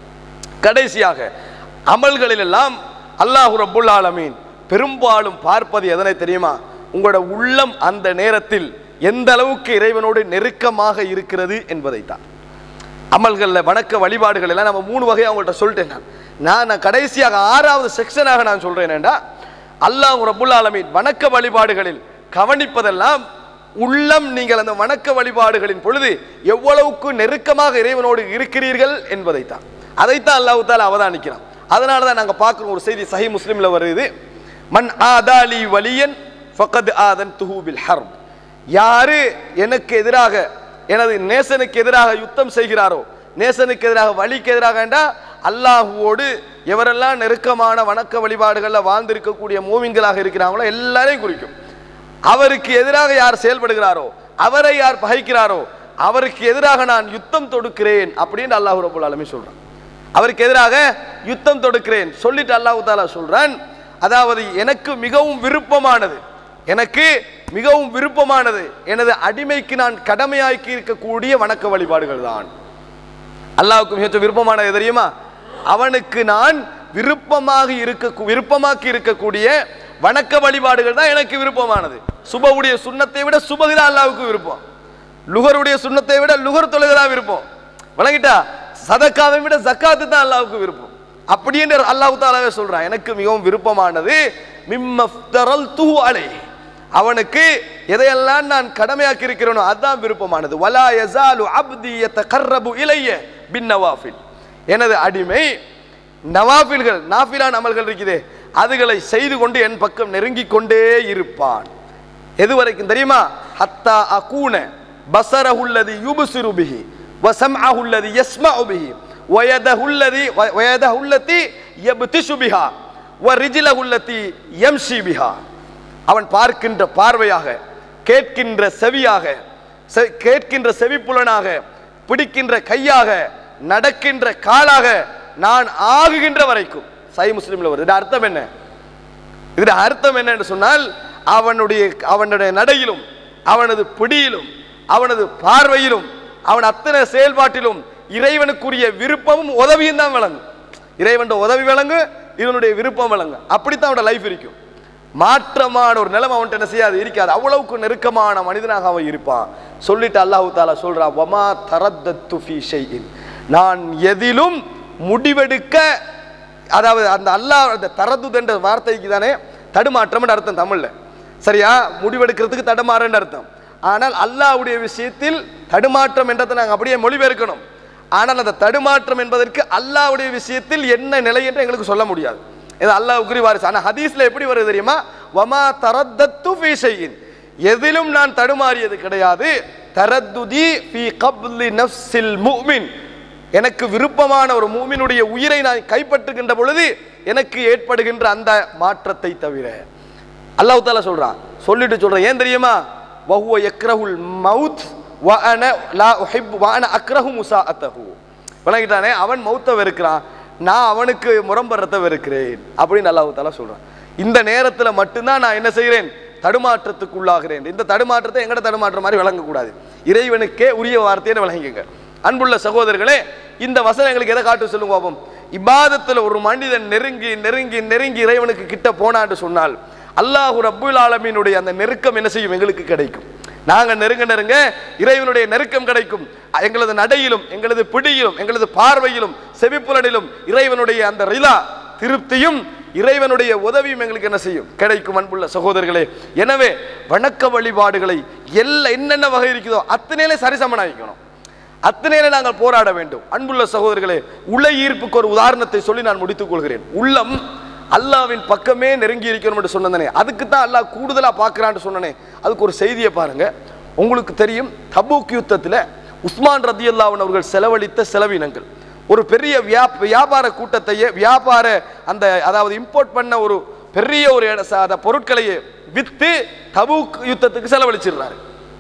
கடைசியாக அமல்களில் எல்லாம் அல்லாஹு ரப்புல் ஆலமீன் பெரும்பாலும் பார்ப்பது எதனை தெரியுமா உங்களோட உள்ளம் அந்த நேரத்தில் எந்த அளவுக்கு இறைவனோடு நெருக்கமாக இருக்கிறது என்பதைத்தான் அமல்களில் வணக்க வழிபாடுகள் எல்லாம் நம்ம மூணு வகையாக உங்கள்கிட்ட சொல்லிட்டேன் நான் நான் நான் கடைசியாக ஆறாவது செக்ஷனாக நான் சொல்றேன் ஏன்டா அல்லாஹ் ரப்புல் ஆலமீன் வணக்க வழிபாடுகளில் கவனிப்பதெல்லாம் உள்ளம் நீங்கள் அந்த வணக்க வழிபாடுகளின் பொழுது எவ்வளவுக்கு நெருக்கமாக இறைவனோடு இருக்கிறீர்கள் என்பதைத்தான் அதைத்தான் அல்லாஹ் தாலா அவதானிக்கிறான் அதனால தான் நாங்கள் பார்க்குறோம் ஒரு செய்தி சஹி முஸ்லிம்ல வருது மன் ஆதாலி வலியன் ஃபகத் ஆதன் துஹூபில் ஹர்ம் யாரு எனக்கு எதிராக எனது நேசனுக்கு எதிராக யுத்தம் செய்கிறாரோ நேசனுக்கு எதிராக வழிக்கு எதிராக என்றால் அல்லாஹுவோடு எவரெல்லாம் நெருக்கமான வணக்க வழிபாடுகளில் வாழ்ந்திருக்கக்கூடிய மூவின்களாக இருக்கிறாங்களோ எல்லாரையும் குறிக்கும் அவருக்கு எதிராக யார் செயல்படுகிறாரோ அவரை யார் பகைக்கிறாரோ அவருக்கு எதிராக நான் யுத்தம் தொடுக்கிறேன் அப்படின்னு அல்லாஹ் ரபுல் ஆலமீன் சொல்றான் அவருக்கு எதிராக யுத்தம் தொடுக்கிறேன் சொல்லிட்டு அல்லாஹ் தாலா சொல்றான் அதாவது எனக்கு மிகவும் விருப்பமானது எனக்கு மிகவும் விருப்பமானது எனது அடிமைக்கு நான் கடமையாக்கி இருக்கக்கூடிய வணக்க வழிபாடுகள் தான் அல்லாஹ்வுக்கு மிகச்ச விருப்பமானது எது தெரியுமா அவனுக்கு நான் விருப்பமாக இருக்க விருப்பமாக்கி இருக்கக்கூடிய வணக்க வழிபாடுகள் தான் எனக்கு விருப்பமானது சுபவுடைய சுண்ணத்தை விட சுபகு தான் அல்லாஹ்வுக்கு விருப்பம் லுகருடைய சுண்ணத்தை விட லுகர் தொழுகை தான் விருப்பம் வழங்கிட்டா சதக்காவை விட ஜக்காத்து தான் அல்லாஹ்வுக்கு விருப்பம் அப்படி என்று அல்லாஹ் தாலாவே சொல்றான் எனக்கு மிகவும் விருப்பமானது மிம்மஃப்தரல் துஹு அலை அவனுக்கு எதையெல்லாம் நான் கடமையாக்கி இருக்கிறேனோ அதுதான் விருப்பமானது வலா யஸாலு அப்தி யதகர்ரபு இலைய பின் நவாஃபில் எனது அடிமை நவாஃபில்கள் நாஃபிலான அமல்கள் இருக்குதே அதுகளை செய்து கொண்டு என் பக்கம் நெருங்கிக் கொண்டே இருப்பான் எது வரைக்கும் தெரியுமா ஹத்தா அகூன பசரஹுல்லதி யுபசிரு பிஹி வசம்அஹுல்லதி யஸ்மஉ பிஹி வயதஹுல்லதி வயதஹுல்லதி யப்திஷு பிஹா வரிஜ்லஹுல்லதி யம்ஷி பிஹா அவன் பார்க்கின்ற பார்வையாக கேட்கின்ற செவியாக செ- கேட்கின்ற செவிப்புலனாக பிடிக்கின்ற கையாக நடக்கின்ற காலாக நான் ஆகுகின்ற வரைக்கும் சை முஸ்லிம்ல வருது இது அர்த்தம் என்ன இதுல அர்த்தம் என்ன என்று சொன்னால் அவனுடைய அவனுடைய நடையிலும் அவனது பிடியிலும் அவனது பார்வையிலும் அவன் அத்தனை செயல்பாட்டிலும் இறைவனுக்குரிய விருப்பமும் உதவியும் தான் விளங்கும் இறைவன் உதவி விளங்கு இவனுடைய விருப்பம் விளங்கு அப்படித்தான் அவனோட லைஃப் இருக்கும் மாற்றமான ஒரு நிலைமை அவன்கிட்ட என்ன செய்யாது இருக்காது அவ்வளவுக்கு நெருக்கமான மனிதனாக அவன் இருப்பான் சொல்லிட்டு அல்லாஹு தாலா சொல்றான் வமா தரத்தத்து ஃபீ ஷைஇன் நான் எதிலும் முடிவெடுக்க அதாவது அந்த அல்லாஹ் அந்த தரதுத் என்ற வார்த்தைக்கு தானே தடுமாற்றம்னு அர்த்தம் தமிழ்ல சரியா முடிவெடுக்கிறதுக்கு தடுமாறன்னு அர்த்தம் ஆனால் அல்லாஹ்வுடைய விஷயத்தில் தடுமாற்றம் என்றதை நாங்கள் அப்படியே மொழிபெயர்க்கணும் ஆனால் அந்த தடுமாற்றம் என்பதற்கு அல்லாஹ்வுடைய விஷயத்தில் என்ன நிலை என்று எங்களுக்கு சொல்ல முடியாது இது அல்லாஹ் உக்ரி வாரிசு ஆனால் ஹதீஸ்ல எப்படி வருது தெரியுமா வமா தரத்தத்து ஃபீ ஷைஇன் எதிலும் நான் தடுமாறியது கிடையாது தரத்துதி ஃபீ கப்லி நஃப்ஸில் முஃமின் எனக்கு விருப்பமான ஒரு மூமினுடைய உயிரை நான் கைப்பற்றுகின்ற பொழுது எனக்கு ஏற்படுகின்ற அந்த மாற்றத்தை தவிர அல்லாஹ் தாலா சொல்றான் சொல்லிட்டு சொல்றேன் ஏன் தெரியுமா வஹுவ யக்ரஹுல் மவுத் வ அன லா உஹிப் வ அன அக்ரஹு முசாஅத்தஹு விளங்கிட்டானே அவன் மௌத்த வெறுக்கிறான் நான் அவனுக்கு முரம்பரத்தை வெறுக்கிறேன் அப்படின்னு அல்லாஹ் தாலா சொல்றான் இந்த நேரத்துல மட்டும்தான் நான் என்ன செய்கிறேன் தடுமாற்றத்துக்கு உள்ளாகிறேன் இந்த தடுமாற்றத்தை எங்கட தடுமாற்றம் மாதிரி விளங்கக்கூடாது இறைவனுக்கே உரிய வார்த்தையை விளங்கிக்கங்க அன்புள்ள சகோதரர்களே இந்த வசனங்களுக்கு எதை காட்டு சொல்லுங்க பாப்போம் இபாதத்துல ஒரு மனிதன் நெருங்கி நெருங்கி நெருங்கி இறைவனுக்கு கிட்ட போனான்னு சொன்னால் அல்லாஹு ரப்புல் ஆலமீனுடைய அந்த நெருக்கம் என்ன செய்யும் எங்களுக்கு கிடைக்கும் நாங்க நெருங்க நெருங்க இறைவனுடைய நெருக்கம் கிடைக்கும் எங்களது நடையிலும் எங்களது பிடியிலும் எங்களது பார்வையிலும் செவிப்புலனிலும் இறைவனுடைய அந்த ரிலா திருப்தியும் இறைவனுடைய உதவியும் எங்களுக்கு என்ன செய்யும் கிடைக்கும் அன்புள்ள சகோதரர்களே எனவே வணக்க வழிபாடுகளை எல்லா என்னென்ன வகை இருக்குதோ அத்தனையிலே சரிசமனாகிக்கணும் அத்தனையில நாங்கள் போராட வேண்டும் அன்புள்ள சகோதரர்களே உள்ள ஈர்ப்புக்கு ஒரு உதாரணத்தை சொல்லி நான் முடித்துக் கொள்கிறேன் உள்ளம் அல்லாவின் பக்கமே நெருங்கி இருக்கணும் என்று சொன்னதனே அதுக்கு தான் அல்லாஹ் கூடுதலா பார்க்கறான்னு சொன்னனே அதுக்கு ஒரு செய்தியை பாருங்க உங்களுக்கு தெரியும் தபூக் யுத்தத்தில் உஸ்மான் ரதியல்லாவன் அவர்கள் செலவழித்த செலவினங்கள் ஒரு பெரிய வியாப் வியாபார கூட்டத்தையே வியாபார அந்த அதாவது இம்போர்ட் பண்ண ஒரு பெரிய ஒரு இட- ச- அந்த பொருட்களையே வித்து தபூக் யுத்தத்துக்கு செலவழிச்சிடுறாரு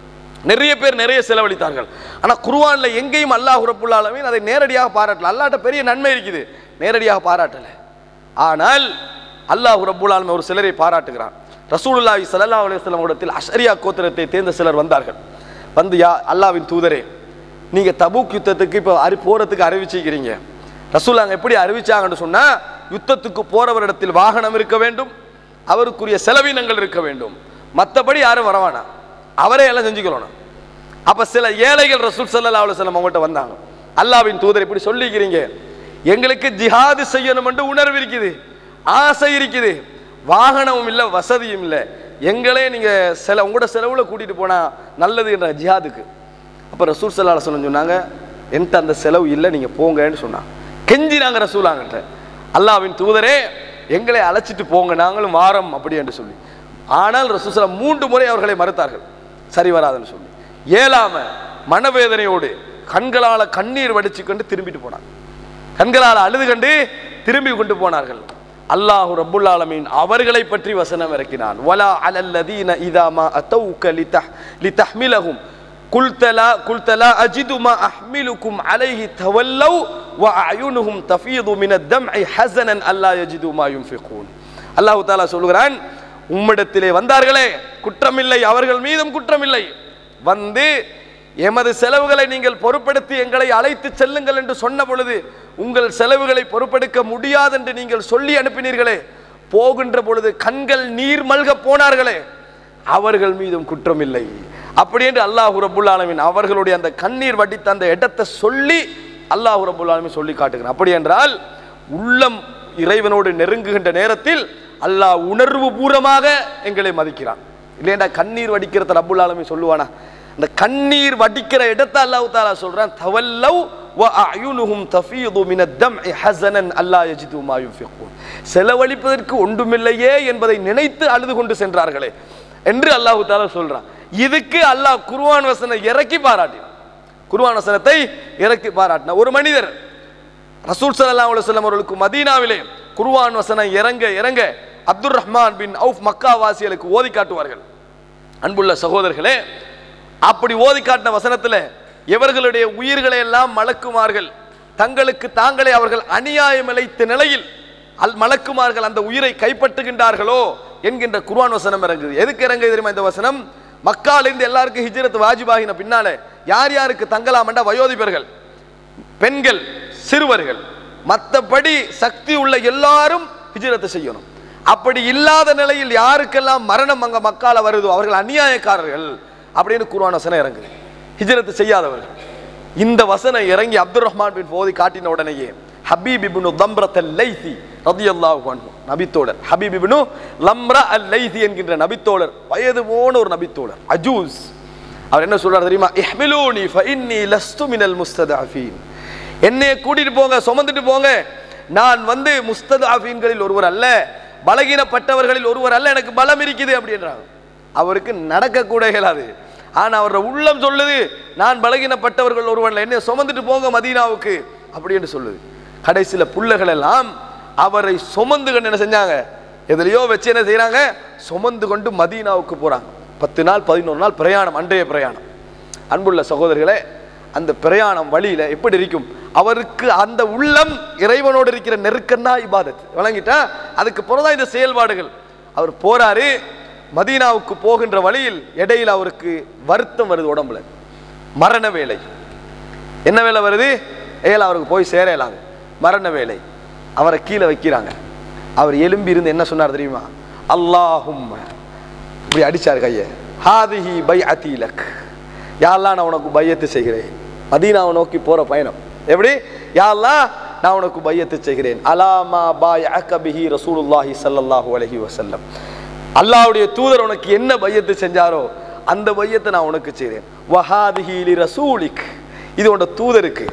நிறைய பேர் நிறைய செலவழித்தார்கள் ஆனா குர்ஆன்ல எங்கேயும் அல்லாஹ் ரப்புல் ஆலமீன் அதை நேரடியாக பாராட்டல அல்லாஹ்ட்ட பெரிய நன்மை இருக்குது நேரடியாக பாராட்டல ஆனால் அல்லாஹ் ரப்புல் ஆலமீன் ஒரு சிலரை பாராட்டுகிறான் ரசூலுல்லாஹி ஸல்லல்லாஹு அலைஹி வஸல்லம் இடத்தில் அஷரியா கோத்திரத்தை தேர்ந்த சிலர் வந்தார்கள் வந்து யா அல்லாஹ்வின் தூதரே நீங்க தபூக் யுத்தத்துக்கு இப்போ அறி போறதுக்கு அறிவிச்சிக்கிறீங்க ரசூலாங்க எப்படி அறிவிச்சாங்கன்னு சொன்னா யுத்தத்துக்கு போறவரிடத்தில் வாகனம் இருக்க வேண்டும் அவருக்குரிய செலவினங்கள் இருக்க வேண்டும் மற்றபடி யாரும் வரவானா அவரே எல்லாம் செஞ்சுக்கணும் அப்ப சில ஏழைகள் ரசூல் ஸல்லல்லாஹு அலைஹி வஸல்லம் அவங்கள்ட்ட வந்தாங்க அல்லாஹ்வின் தூதர் இப்படி சொல்லிக்கிறீங்க எங்களுக்கு ஜிஹாது செய்யணும் என்று உணர்வு இருக்குது ஆசை இருக்குது வாகனமும் இல்லை வசதியும் இல்லை எங்களே நீங்க சில உங்களோட செலவுல கூட்டிட்டு போனா நல்லது என்ற ஜிஹாதுக்கு அப்ப ரசூல் ஸல்லல்லாஹு அலைஹி வஸல்லம் சொன்னாங்க என்கிட்ட அந்த செலவு இல்லை நீங்க போங்கன்னு சொன்னாங்க கெஞ்சினாங்க ரசூலாங்கிட்ட அல்லாஹ்வின் தூதரே எங்களை அழைச்சிட்டு போங்க நாங்களும் வாரம் அப்படி என்று சொல்லி ஆனால் ரசூசலம் மூன்று முறை அவர்களை மறுத்தார்கள் சரி வராதுன்னு சொல்லி ஏழாம மனவேதனையோடு கண்களால கண்ணீர் வடிச்சு கொண்டு திரும்பிட்டு போனாங்க கண்களால் அழுது கண்டு திரும்பி கொண்டு போனார்கள் அல்லாஹு ரப்புல் ஆலமீன் அவர்களை பற்றி வசனம் இறக்கினான் வலா அலல்லதீன இதா மா அத்தௌக லிதஹ் லிதஹ்மிலஹும் قلت لا قلت لا أجد ما أحملكم عليه تولوا وأعينهم تفيض من الدمع حزنا ألا يجدوا ما ينفقون அல்லாஹ் தாலா சொல்கிறான் உம்மிடத்திலே வந்தார்களே குற்றமில்லை அவர்கள் மீதும் குற்றமில்லை வந்து எமது செலவுகளை நீங்கள் பொறுப்படுத்தி எங்களை அழைத்து செல்லுங்கள் என்று சொன்ன பொழுது உங்கள் செலவுகளை பொறுப்பெடுக்க முடியாது என்று நீங்கள் சொல்லி அனுப்பினீர்களே போகின்ற பொழுது கண்கள் நீர் மல்க போனார்களே அவர்கள் மீதும் குற்றமில்லை அப்படி என்று அல்லாஹ் ரப்புல் ஆலமீன் அவர்களுடைய அந்த கண்ணீர் வடித்த அந்த இடத்தை சொல்லி அல்லாஹ் ரப்புல் ஆலமீன் சொல்லி காட்டுகிறான் அப்படி என்றால் உள்ளம் இறைவனோடு நெருங்குகின்ற நேரத்தில் அல்லாஹ் உணர்வு பூர்வமாக எங்களை மதிக்கிறான் இல்லையண்டா கண்ணீர் வடிக்கிறத ரப்புல் ஆலமீன் சொல்லுவானா அந்த கண்ணீர் வடிக்கிற இடத்தை அல்லாஹ் தாலா சொல்றான் தவல்லவ் வ அயுனுஹும் தஃபீது மின தம்இ ஹஸனன் அல்லா யஜிது மா யுன்ஃபிகூன் செலவழிப்பதற்கு ஒன்றுமில்லையே என்பதை நினைத்து அழுது கொண்டு சென்றார்களே என்று அல்லாஹ் தாலா சொல்றான் இதுக்கு அல்லாஹ் குர்ஆன் வசனம் இறக்கி பாராட்டினான் குர்ஆன் வசனத்தை இறக்கி பாராட்டின ஒரு மனிதர் ரசூல் ஸல்லல்லாஹு அலைஹி வஸல்லம் அவர்களுக்கு மதீனாவிலே குர்ஆன் வசனம் இறங்க இறங்க Abdur Rahman bin Awf Makkah வாசிகளுக்கு ஓதி காட்டுவார்கள் அன்புள்ள சகோதரர்களே அப்படி ஓதி காட்டின வசனத்தில் எவர்களுடைய உயிர்களை எல்லாம் மலக்குமார்கள் தங்களுக்கு தாங்களே அவர்கள் அநியாயம் இழைத்த நிலையில் அல் மலக்குமார்கள் அந்த உயிரை கைப்பற்றுகின்றார்களோ என்கின்ற குர்ஆன் வசனம் இறங்குது எதுக்கு இறங்குது தெரியுமா இந்த வசனம் மக்காலிருந்து எல்லாருக்கும் ஹிஜ்ரத் வாஜிபாகின பின்னாலே யார் யாருக்கு தங்கலாம்டா வயோதிபர்கள் பெண்கள் சிறுவர்கள் மற்றபடி சக்தி உள்ள எல்லாரும் ஹிஜ்ரத்தை செய்யணும் அப்படி இல்லாத நிலையில் யாருக்கெல்லாம் மரணம் அங்க மக்கால வருதோ அவர்கள் அநியாயக்காரர்கள் அப்படின்னு குர்ஆன் வசனம் இறங்குது ஹிஜ்ரத்து செய்யாதவர்கள் இந்த வசனம் இறங்கி அப்துர் ரஹ்மான் பின் போதி காட்டின உடனேயே ஹபீப் இப்னு தம்ரத் அல் லைசி ரலியல்லாஹு அன்ஹு நபித்தோழர் ஹபீப் இப்னு லம்ரா அல் லைசி என்கின்ற நபித்தோழர் வயது போன ஒரு நபித்தோழர் அஜூஸ் அவர் என்ன சொல்றாரு தெரியுமா இஹ்மிலூனி ஃபஇன்னி லஸ்து மினல் முஸ்ததஅஃபீன் என்னைய கூட்டிட்டு போங்க சுமந்துட்டு போங்க நான் வந்து முஸ்ததஅஃபீன்களில் ஒருவர் அல்ல பலகீனப்பட்டவர்களில் ஒருவர் அல்ல எனக்கு பலம் இருக்குது அப்படின்றாங்க அவருக்கு நடக்க கூட இயலாது ஆனா அவரோட உள்ளம் சொல்லுது நான் பலகீனப்பட்டவர்கள் ஒருவன் என்னை சுமந்துட்டு போங்க மதீனாவுக்கு அப்படின்னு சொல்லுது கடைசியில புள்ளைகள் எல்லாம் அவரை சுமந்து கொண்டு என்ன செஞ்சாங்க எதுலையோ வச்சு என்ன செய்றாங்க சுமந்து கொண்டு மதீனாவுக்கு போறாங்க பத்து நாள் பதினோரு நாள் பிரயாணம் அன்றைய பிரயாணம் அன்புள்ள சகோதரர்களே அந்த பிரயாணம் வழியில எப்படி இருக்கும் அவருக்கு அந்த உள்ளம் இறைவனோடு இருக்கிற நெருக்கன்னா இபாதத் வழங்கிட்டா அதுக்கு பிறகுதான் இந்த செயல்பாடுகள் அவர் போறாரு மதீனாவுக்கு போகின்ற வழியில் இடையில அவருக்கு வருத்தம் வருது உடம்புல மரண வேலை என்ன வேலை வருது ஏல அவருக்கு போய் சேரலாங்க மரண வேலை அவரை கீழே வைக்கிறாங்க அவர் எலும்பி இருந்து என்ன சொன்னார் தெரியுமா அல்லாஹும் இப்படி அடிச்சார் கையை ஹாதிஹி பை அத்தீலக் யாரெல்லாம் நான் உனக்கு பையத்து செய்கிறேன் மதீனாவை நோக்கி போற பயணம் எப்படி யாரெல்லாம் நான் உனக்கு பையத்து செய்கிறேன் அலாமா பாய் அக்கபிஹி ரசூலுல்லாஹி ஸல்லல்லாஹு அலைஹி வஸல்லம் அல்லாஹ்வுடைய தூதர் உனக்கு என்ன பையத்து செஞ்சாரோ அந்த பையத்தை நான் உனக்கு செய்கிறேன் வஹாதிஹி லி ரசூலிக் இதோட தூதருக்கு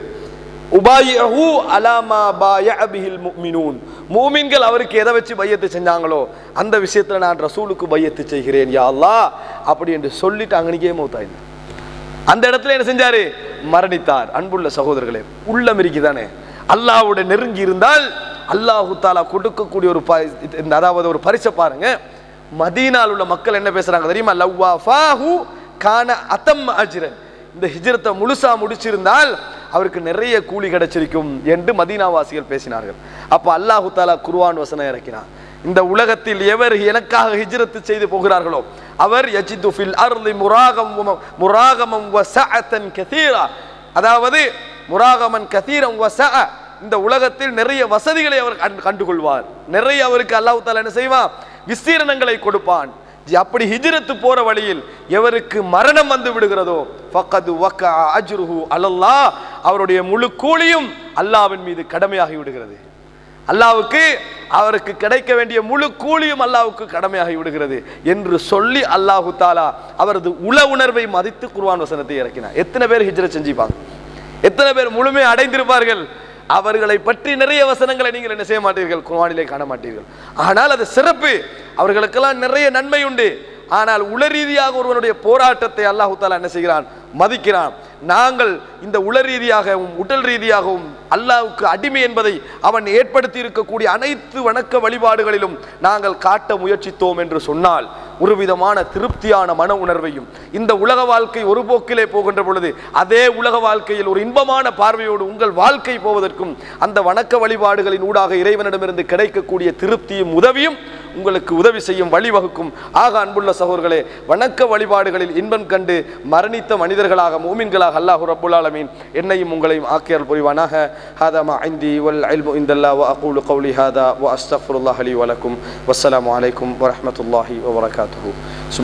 உபாயஹு அலாமா பாயபிஹில் முஃமினூன் மூமின்கள் அவருக்கு எதை வச்சு பையத்து செஞ்சாங்களோ அந்த விஷயத்துல நான் ரசூலுக்கு பையத்து செய்கிறேன் யா அல்லாஹ் அப்படி என்று சொல்லிட்டு அங்கனிக்கே மௌத்தாயினார் அந்த இடத்துல என்ன செஞ்சாரு மரணித்தார் அன்புள்ள சகோதரர்களே உள்ளம் இருக்குதானே அல்லாஹ்வோட நெருங்கி இருந்தால் அல்லாஹு தாலா கொடுக்கக்கூடிய ஒரு ப- இந்த- அதாவது ஒரு பரிசை பாருங்க மதீனால் உள்ள மக்கள் என்ன பேசுறாங்க தெரியுமா லவ்வா ஃபாஹு கான அத்தம் அஜ்ரன் இந்த ஹிஜ்ரத்தை முழுசா முடிச்சிருந்தால் அவருக்கு நிறைய கூலி கிடைச்சிருக்கும் என்று மதீனாவாசிகள் பேசினார்கள் அப்ப அல்லாஹு தாலா குர்ஆன் வசனம் இறக்கினான் இந்த உலகத்தில் எவர் எனக்காக ஹிஜ்ரத்து செய்து போகிறார்களோ அவர் யஜிது ஃபில் அர்லி முராகம் முராகமம் வசஅத்தன் கதீரா அதாவது முராகமன் கதீரம் வசஅ இந்த உலகத்தில் நிறைய வசதிகளை அவர் கண்டு- கண்டுகொள்வார் நிறைய அவருக்கு அல்லாஹ் தாலா என்ன செய்வான் விஸ்தீரணங்களை கொடுப்பான் ஜி, அப்படி ஹிஜ்ரத்து போற வழியில் எவருக்கு மரணம் வந்து விடுகிறதோ ஃபக்கது வக்க அஜ்ருஹு அலல்லாஹ் அவருடைய முழு கூலியும் அல்லாஹ்வின் மீது கடமையாகி விடுகிறது அல்லாவுக்கு அவருக்கு கிடைக்க வேண்டிய முழு கூலியும் அல்லாவுக்கு கடமையாகி விடுகிறது என்று சொல்லி அல்லாஹு தாலா அவரது உள உணர்வை மதித்து குர்ஆன் வசனத்தை இறக்கினார் எத்தனை பேர் ஹிஜ்ரத் செஞ்சிப்பாங்க எத்தனை பேர் முழுமை அடைந்திருப்பார்கள் அவர்களை பற்றி நிறைய வசனங்களை நீங்கள் என்ன செய்ய மாட்டீர்கள் குர்ஆனிலே காண மாட்டீர்கள் ஆனால் அது சிறப்பு அவர்களுக்கெல்லாம் நிறைய நன்மை உண்டு ஆனால் உள ரீதியாக ஒருவனுடைய போராட்டத்தை அல்லாஹு தாலா என்ன செய்கிறான் மதிக்கிறான் நாங்கள் இந்த உள ரீதியாகவும் உடல் ரீதியாகவும் அல்லாஹ்வுக்கு அடிமை என்பதை அவன் ஏற்படுத்தி இருக்கக்கூடிய அனைத்து வணக்க வழிபாடுகளிலும் நாங்கள் காட்ட முயற்சித்தோம் என்று சொன்னால் ஒரு விதமான திருப்தியான மன உணர்வையும் இந்த உலக வாழ்க்கை ஒரு போக்கிலே போகின்ற பொழுது அதே உலக வாழ்க்கையில் ஒரு இன்பமான பார்வையோடு உங்கள் வாழ்க்கை போவதற்கும் அந்த வணக்க வழிபாடுகளின் ஊடாக இறைவனிடமிருந்து கிடைக்கக்கூடிய திருப்தியும் உதவியும் உங்களுக்கு உதவி செய்யும் வழிவகுக்கும் ஆக அன்புள்ள சகோதரர்களே வணக்க வழிபாடுகளில் இன்பம் கண்டு மரணித்த மனிதர்களாக மூமின்களாக அல்லாஹ் ரப்புல் ஆலமீன் என்னையும் உங்களையும் ஆக்கியல் புரிவானாக ஹாதா மா ஐந்தி வல் இல்மு இந்தல்லா வ அகூலு கௌலி ஹாதா வ அஸ்தக்ஃபிருல்லாஹ் லி வலக்கும் வஸ்ஸலாமு அலைக்கும் வரஹ்மத்துல்லாஹி வ பரகாத்துஹு